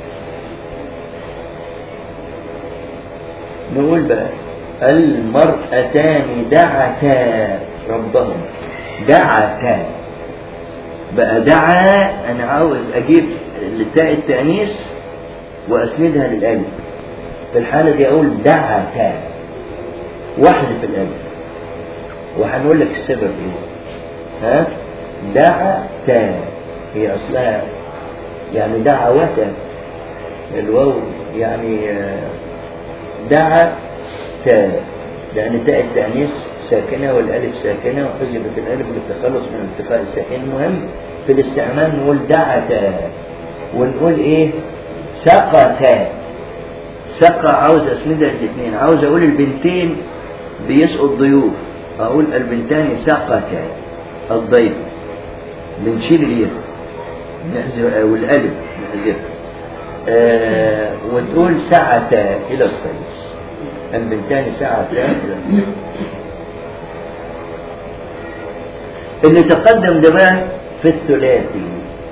نقول بقى المرأتان دعتا ربهم دعتا بقى دعا انا عاوز اجيب لتاء التانيث واسندها للالف في الحاله دي اقول دعتا واحذف الالف وهنقول لك السبب ايه ها دعتا هي اصلها يعني دعوتا الواو يعني دعا تا لان تاء التانيث ساكنة والألف ساكنة وحذفت الألف للتخلص من التقاء الساكن المهم في الاستعمال نقول دعتا ونقول إيه سقتا سقى عاوز أسندها الاثنين عاوز أقول البنتين بيسقوا الضيوف أقول البنتان سقتا الضيف بنشيل اليد نحذف والألف نحذفها آه وتقول سعة إلى القيس البنتان سعة إلى القيس اللي تقدم ده بقى في الثلاثي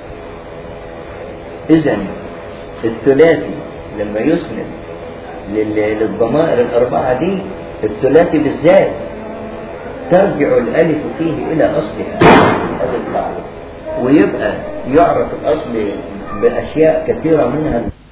إذا الثلاثي لما يسند لل- للضمائر الأربعة دي الثلاثي بالذات ترجع الألف فيه إلى أصلها هذا القاعدة ويبقى يعرف الأصل بأشياء كثيرة منها